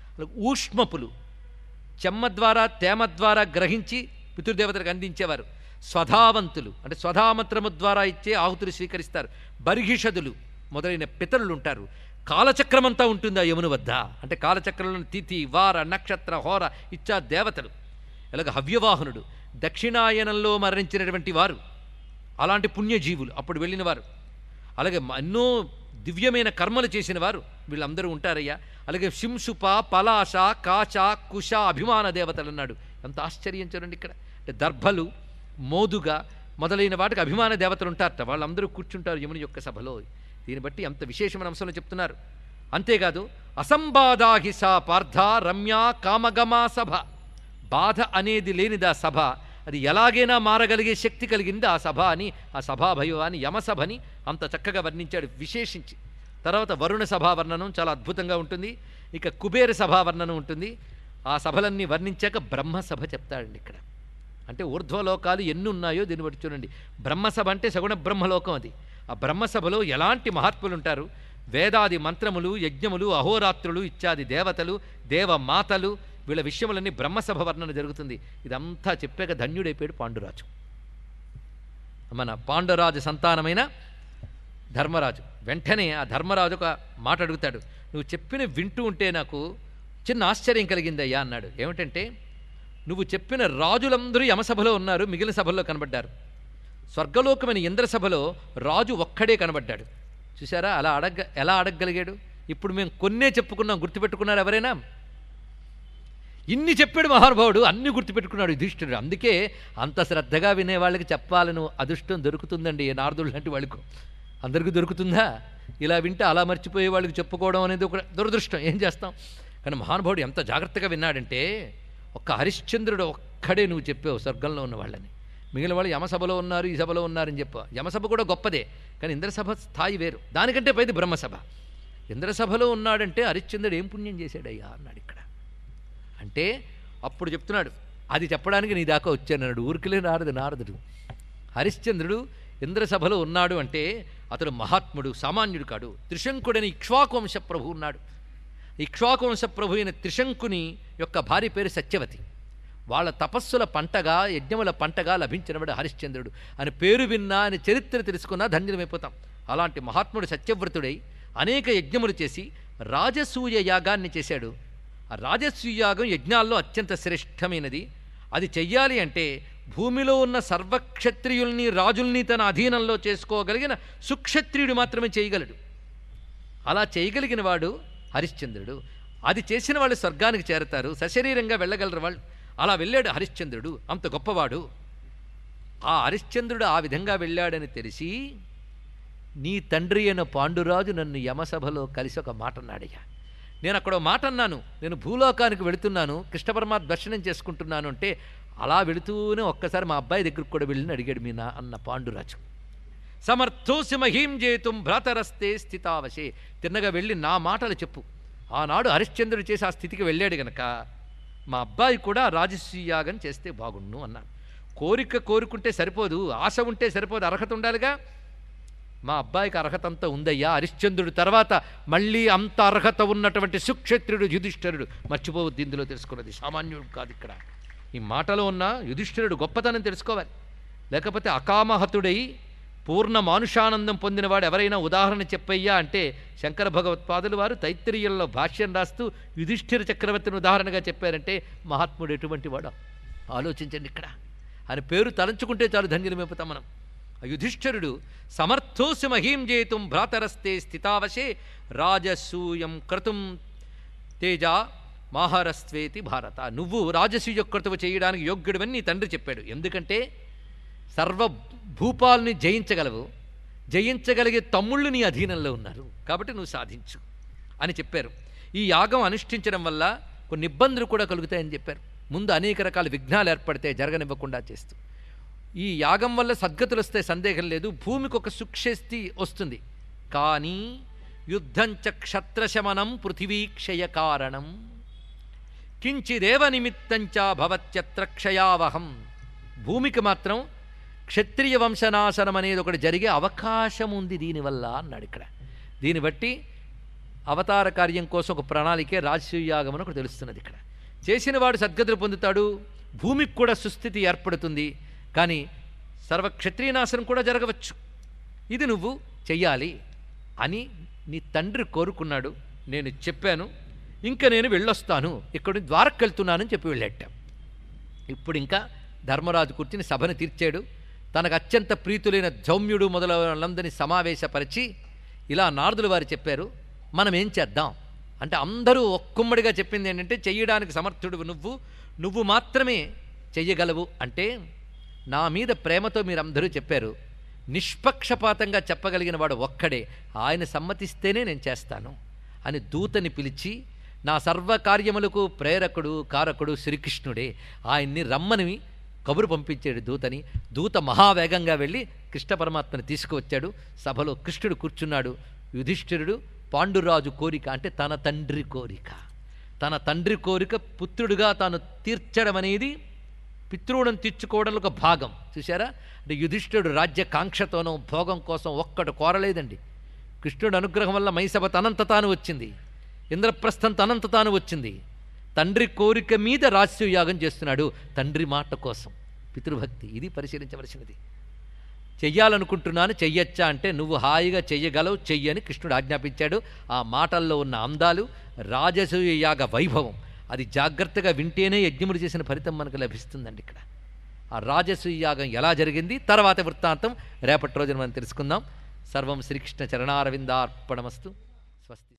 ఊష్మపులు చెమ్మ ద్వారా తేమ ద్వారా గ్రహించి పితృదేవతలకు అందించేవారు స్వధావంతులు అంటే స్వధామంత్రము ద్వారా ఇచ్చే ఆహుతులు స్వీకరిస్తారు బర్హిషదులు మొదలైన పితరులు ఉంటారు కాలచక్రమంతా ఉంటుంది ఆ యముని వద్ద అంటే కాలచక్రంలో తిథి వార నక్షత్ర హోర ఇచ్చా దేవతలు ఇలాగ హవ్యవాహనుడు దక్షిణాయనంలో మరణించినటువంటి వారు అలాంటి పుణ్యజీవులు అప్పుడు వెళ్ళిన వారు అలాగే మ- ఎన్నో దివ్యమైన కర్మలు చేసిన వారు వీళ్ళందరూ ఉంటారయ్యా అలాగే శింసుప పలాశ కాచ కుశ అభిమాన దేవతలు అన్నాడు ఎంత ఆశ్చర్యం చూడండి ఇక్కడ అంటే దర్భలు మోదుగా మొదలైన వాటికి అభిమాన దేవతలు ఉంటారట వాళ్ళందరూ కూర్చుంటారు యముని యొక్క సభలో దీన్ని బట్టి అంత విశేషమైన అంశంలో చెప్తున్నారు అంతేకాదు అసంబాధాహి సా పార్థ రమ్య కామగమా సభ బాధ అనేది లేనిదా సభ అది ఎలాగైనా మారగలిగే శక్తి కలిగింది ఆ సభ అని ఆ సభాభయవాన్ని యమసభని అంత చక్కగా వర్ణించాడు విశేషించి తర్వాత వరుణ సభా వర్ణనం చాలా అద్భుతంగా ఉంటుంది ఇక కుబేర సభా వర్ణనం ఉంటుంది ఆ సభలన్నీ వర్ణించాక బ్రహ్మసభ చెప్తాడండి ఇక్కడ అంటే ఊర్ధ్వలోకాలు ఎన్ని ఉన్నాయో దీన్ని బట్టి చూడండి బ్రహ్మసభ అంటే సగుణ బ్రహ్మలోకం అది ఆ బ్రహ్మసభలో ఎలాంటి మహాత్ములు ఉంటారు వేదాది మంత్రములు యజ్ఞములు అహోరాత్రులు ఇత్యాది దేవతలు దేవమాతలు వీళ్ళ విషయములన్నీ బ్రహ్మసభ వర్ణన జరుగుతుంది ఇదంతా చెప్పాక ధన్యుడైపోయాడు పాండురాజు మన పాండురాజు సంతానమైన ధర్మరాజు వెంటనే ఆ ధర్మరాజు ఒక మాట అడుగుతాడు నువ్వు చెప్పిన వింటూ ఉంటే నాకు చిన్న ఆశ్చర్యం కలిగిందయ్యా అన్నాడు ఏమిటంటే నువ్వు చెప్పిన రాజులందరూ యమసభలో ఉన్నారు మిగిలిన సభల్లో కనబడ్డారు స్వర్గలోకమైన ఇంద్రసభలో రాజు ఒక్కడే కనబడ్డాడు చూసారా అలా అడగ ఎలా అడగగలిగాడు ఇప్పుడు మేము కొన్నే చెప్పుకున్నాం గుర్తుపెట్టుకున్నారు ఎవరైనా ఇన్ని చెప్పాడు మహానుభావుడు అన్ని గుర్తుపెట్టుకున్నాడు యుధిష్ఠిరుడు అందుకే అంత శ్రద్ధగా వినే వాళ్ళకి చెప్పాలను అదృష్టం దొరుకుతుందండి ఏ నారదుడు లాంటి వాళ్ళకు అందరికీ దొరుకుతుందా ఇలా వింటే అలా మర్చిపోయే వాళ్ళకి చెప్పుకోవడం అనేది ఒక దురదృష్టం ఏం చేస్తాం కానీ మహానుభావుడు ఎంత జాగ్రత్తగా విన్నాడంటే ఒక్క హరిశ్చంద్రుడు ఒక్కడే నువ్వు చెప్పావు స్వర్గంలో ఉన్న వాళ్ళని మిగిలిన వాళ్ళు యమసభలో ఉన్నారు ఈ సభలో ఉన్నారని చెప్పు యమసభ కూడా గొప్పదే కానీ ఇంద్రసభ స్థాయి వేరు దానికంటే పైది బ్రహ్మసభ ఇంద్రసభలో ఉన్నాడంటే హరిశ్చంద్రుడు ఏం పుణ్యం చేశాడయ్యా అన్నాడు ఇక్కడ అంటే అప్పుడు చెప్తున్నాడు అది చెప్పడానికి నీ దాకా వచ్చానన్నాడు ఊరికిలే నారదు నారదుడు హరిశ్చంద్రుడు ఇంద్రసభలో ఉన్నాడు అంటే అతడు మహాత్ముడు సామాన్యుడు కాడు త్రిశంకుడని ఇక్ష్వాకువంశ ప్రభు ఉన్నాడు ఇక్ష్వాకువంశ ప్రభు అయిన త్రిశంకుని యొక్క భార్య పేరు సత్యవతి వాళ్ళ తపస్సుల పంటగా యజ్ఞముల పంటగా లభించినవాడు హరిశ్చంద్రుడు అని పేరు విన్నా అని చరిత్ర తెలుసుకున్నా ధన్యులమైపోతాం అలాంటి మహాత్ముడు సత్యవ్రతుడై అనేక యజ్ఞములు చేసి రాజసూయ యాగాన్ని చేశాడు ఆ రాజసూయ యాగం యజ్ఞాల్లో అత్యంత శ్రేష్టమైనది అది చెయ్యాలి అంటే భూమిలో ఉన్న సర్వక్షత్రియుల్ని రాజుల్ని తన అధీనంలో చేసుకోగలిగిన సుక్షత్రియుడు మాత్రమే చేయగలడు అలా చేయగలిగిన వాడు హరిశ్చంద్రుడు అది చేసిన వాళ్ళు స్వర్గానికి చేరతారు సశరీరంగా వెళ్ళగలరు వాళ్ళు అలా వెళ్ళాడు హరిశ్చంద్రుడు అంత గొప్పవాడు ఆ హరిశ్చంద్రుడు ఆ విధంగా వెళ్ళాడని తెలిసి నీ తండ్రి అయిన పాండురాజు నన్ను యమసభలో కలిసి ఒక మాట అన్నాడయ్యా నేను అక్కడ ఒక మాట అన్నాను నేను భూలోకానికి వెళుతున్నాను కృష్ణ పరమాత్మ దర్శనం చేసుకుంటున్నాను అంటే అలా వెళుతూనే ఒక్కసారి మా అబ్బాయి దగ్గరికి కూడా వెళ్ళి అడిగాడు మీ నా అన్న పాండురాజు సమర్థోసి మహీం జేతుం భ్రాతరస్తే స్థితావశే తిన్నగా వెళ్ళి నా మాటలు చెప్పు ఆనాడు హరిశ్చంద్రుడు చేసి ఆ స్థితికి వెళ్ళాడు గనక మా అబ్బాయి కూడా రాజసూయాగం చేస్తే బాగుండు అన్నాను కోరిక కోరుకుంటే సరిపోదు ఆశ ఉంటే సరిపోదు అర్హత ఉండాలిగా మా అబ్బాయికి అర్హత అంతా ఉందయ్యా హరిశ్చంద్రుడు తర్వాత మళ్ళీ అంత అర్హత ఉన్నటువంటి సుక్షత్రుడు యుధిష్ఠరుడు మర్చిపోవద్దు ఇందులో తెలుసుకున్నది సామాన్యుడు కాదు ఇక్కడ ఈ మాటలో ఉన్న యుధిష్ఠిరుడు గొప్పతనం తెలుసుకోవాలి లేకపోతే అకామహతుడై పూర్ణ మానుషానందం పొందినవాడు ఎవరైనా ఉదాహరణ చెప్పయ్యా అంటే శంకర భగవత్పాదులు వారు తైత్తిరీయంలో భాష్యం రాస్తూ యుధిష్ఠిర చక్రవర్తిని ఉదాహరణగా చెప్పారంటే మహాత్ముడు ఎటువంటి వాడు ఆలోచించండి ఇక్కడ ఆయన పేరు తలంచుకుంటే చాలు ధన్యులమైపోతాం మనం ఆ యుధిష్ఠిరుడు సమర్థోసి మహీం జేతుం భ్రాతరస్తే స్థితావశే రాజసూయం క్రతుం తేజ మాహరస్వేతి భారత నువ్వు రాజసూయ క్రతువు చేయడానికి యోగ్యుడివని నీ తండ్రి చెప్పాడు ఎందుకంటే సర్వ భూపాల్ని జయించగలవు జయించగలిగే తమ్ముళ్ళు నీ అధీనంలో ఉన్నారు కాబట్టి నువ్వు సాధించు అని చెప్పారు ఈ యాగం అనుష్ఠించడం వల్ల కొన్ని ఇబ్బందులు కూడా కలుగుతాయని చెప్పారు ముందు అనేక రకాల విఘ్నాలు ఏర్పడితే జరగనివ్వకుండా చేస్తూ ఈ యాగం వల్ల సద్గతులు వస్తే సందేహం లేదు భూమికి ఒక సుక్షేస్తి వస్తుంది కానీ యుద్ధంచ క్షత్రశమనం పృథివీక్షయ కారణం కించిదేవ నిమిత్తంచ భవత్యత్ర క్షయావహం భూమికి మాత్రం క్షత్రియ వంశనాశనం అనేది ఒకటి జరిగే అవకాశం ఉంది దీనివల్ల అన్నాడు ఇక్కడ దీన్ని బట్టి అవతార కార్యం కోసం ఒక ప్రణాళికే రాజసూయాగం అని ఒకటి తెలుస్తున్నది ఇక్కడ చేసిన వాడు సద్గతులు పొందుతాడు భూమికి కూడా సుస్థితి ఏర్పడుతుంది కానీ సర్వ క్షత్రియనాశనం కూడా జరగవచ్చు ఇది నువ్వు చెయ్యాలి అని నీ తండ్రి కోరుకున్నాడు నేను చెప్పాను ఇంకా నేను వెళ్ళొస్తాను ఇక్కడి ద్వారకు వెళ్తున్నానని చెప్పి వెళ్ళాట ఇప్పుడు ఇంకా ధర్మరాజు కూర్చుని సభను తీర్చాడు తనకు అత్యంత ప్రీతులైన జౌమ్యుడు మొదలైన వాళ్ళందరినీ సమావేశపరిచి ఇలా నారదులు వారు చెప్పారు మనం ఏం చేద్దాం అంటే అందరూ ఒక్కుమ్మడిగా చెప్పింది ఏంటంటే చెయ్యడానికి సమర్థుడు నువ్వు నువ్వు మాత్రమే చెయ్యగలవు అంటే నా మీద ప్రేమతో మీరందరూ చెప్పారు నిష్పక్షపాతంగా చెప్పగలిగిన వాడు ఒక్కడే ఆయన సమ్మతిస్తేనే నేను చేస్తాను అని దూతని పిలిచి నా సర్వకార్యములకు ప్రేరకుడు కారకుడు శ్రీకృష్ణుడే ఆయన్ని రమ్మని కబురు పంపించాడు దూతని దూత మహావేగంగా వెళ్ళి కృష్ణ పరమాత్మని తీసుకువచ్చాడు సభలో కృష్ణుడు కూర్చున్నాడు యుధిష్ఠిరుడు పాండురాజు కోరిక అంటే తన తండ్రి కోరిక తన తండ్రి కోరిక పుత్రుడిగా తాను తీర్చడం అనేది పితృణం తీర్చుకోవడంలో ఒక భాగం చూసారా అంటే యుధిష్ఠుడు రాజ్య కాంక్షతోనో భోగం కోసం ఒక్కడు కోరలేదండి కృష్ణుడు అనుగ్రహం వల్ల మైసభ తనంత తాను వచ్చింది ఇంద్రప్రస్థం తనంత తాను వచ్చింది తండ్రి కోరిక మీద రాజ్యయాగం చేస్తున్నాడు తండ్రి మాట కోసం పితృభక్తి ఇది పరిశీలించవలసినది చెయ్యాలనుకుంటున్నాను చెయ్యొచ్చా అంటే నువ్వు హాయిగా చెయ్యగలవు చెయ్యని కృష్ణుడు ఆజ్ఞాపించాడు ఆ మాటల్లో ఉన్న అందాలు రాజసూయ యాగ వైభవం అది జాగ్రత్తగా వింటేనే యజ్ఞములు చేసిన ఫలితం మనకు లభిస్తుందండి ఇక్కడ ఆ రాజసూయ యాగం ఎలా జరిగింది తర్వాత వృత్తాంతం రేపటి రోజున మనం తెలుసుకుందాం సర్వం శ్రీకృష్ణ చరణారవిందార్పణమస్తు స్వస్తి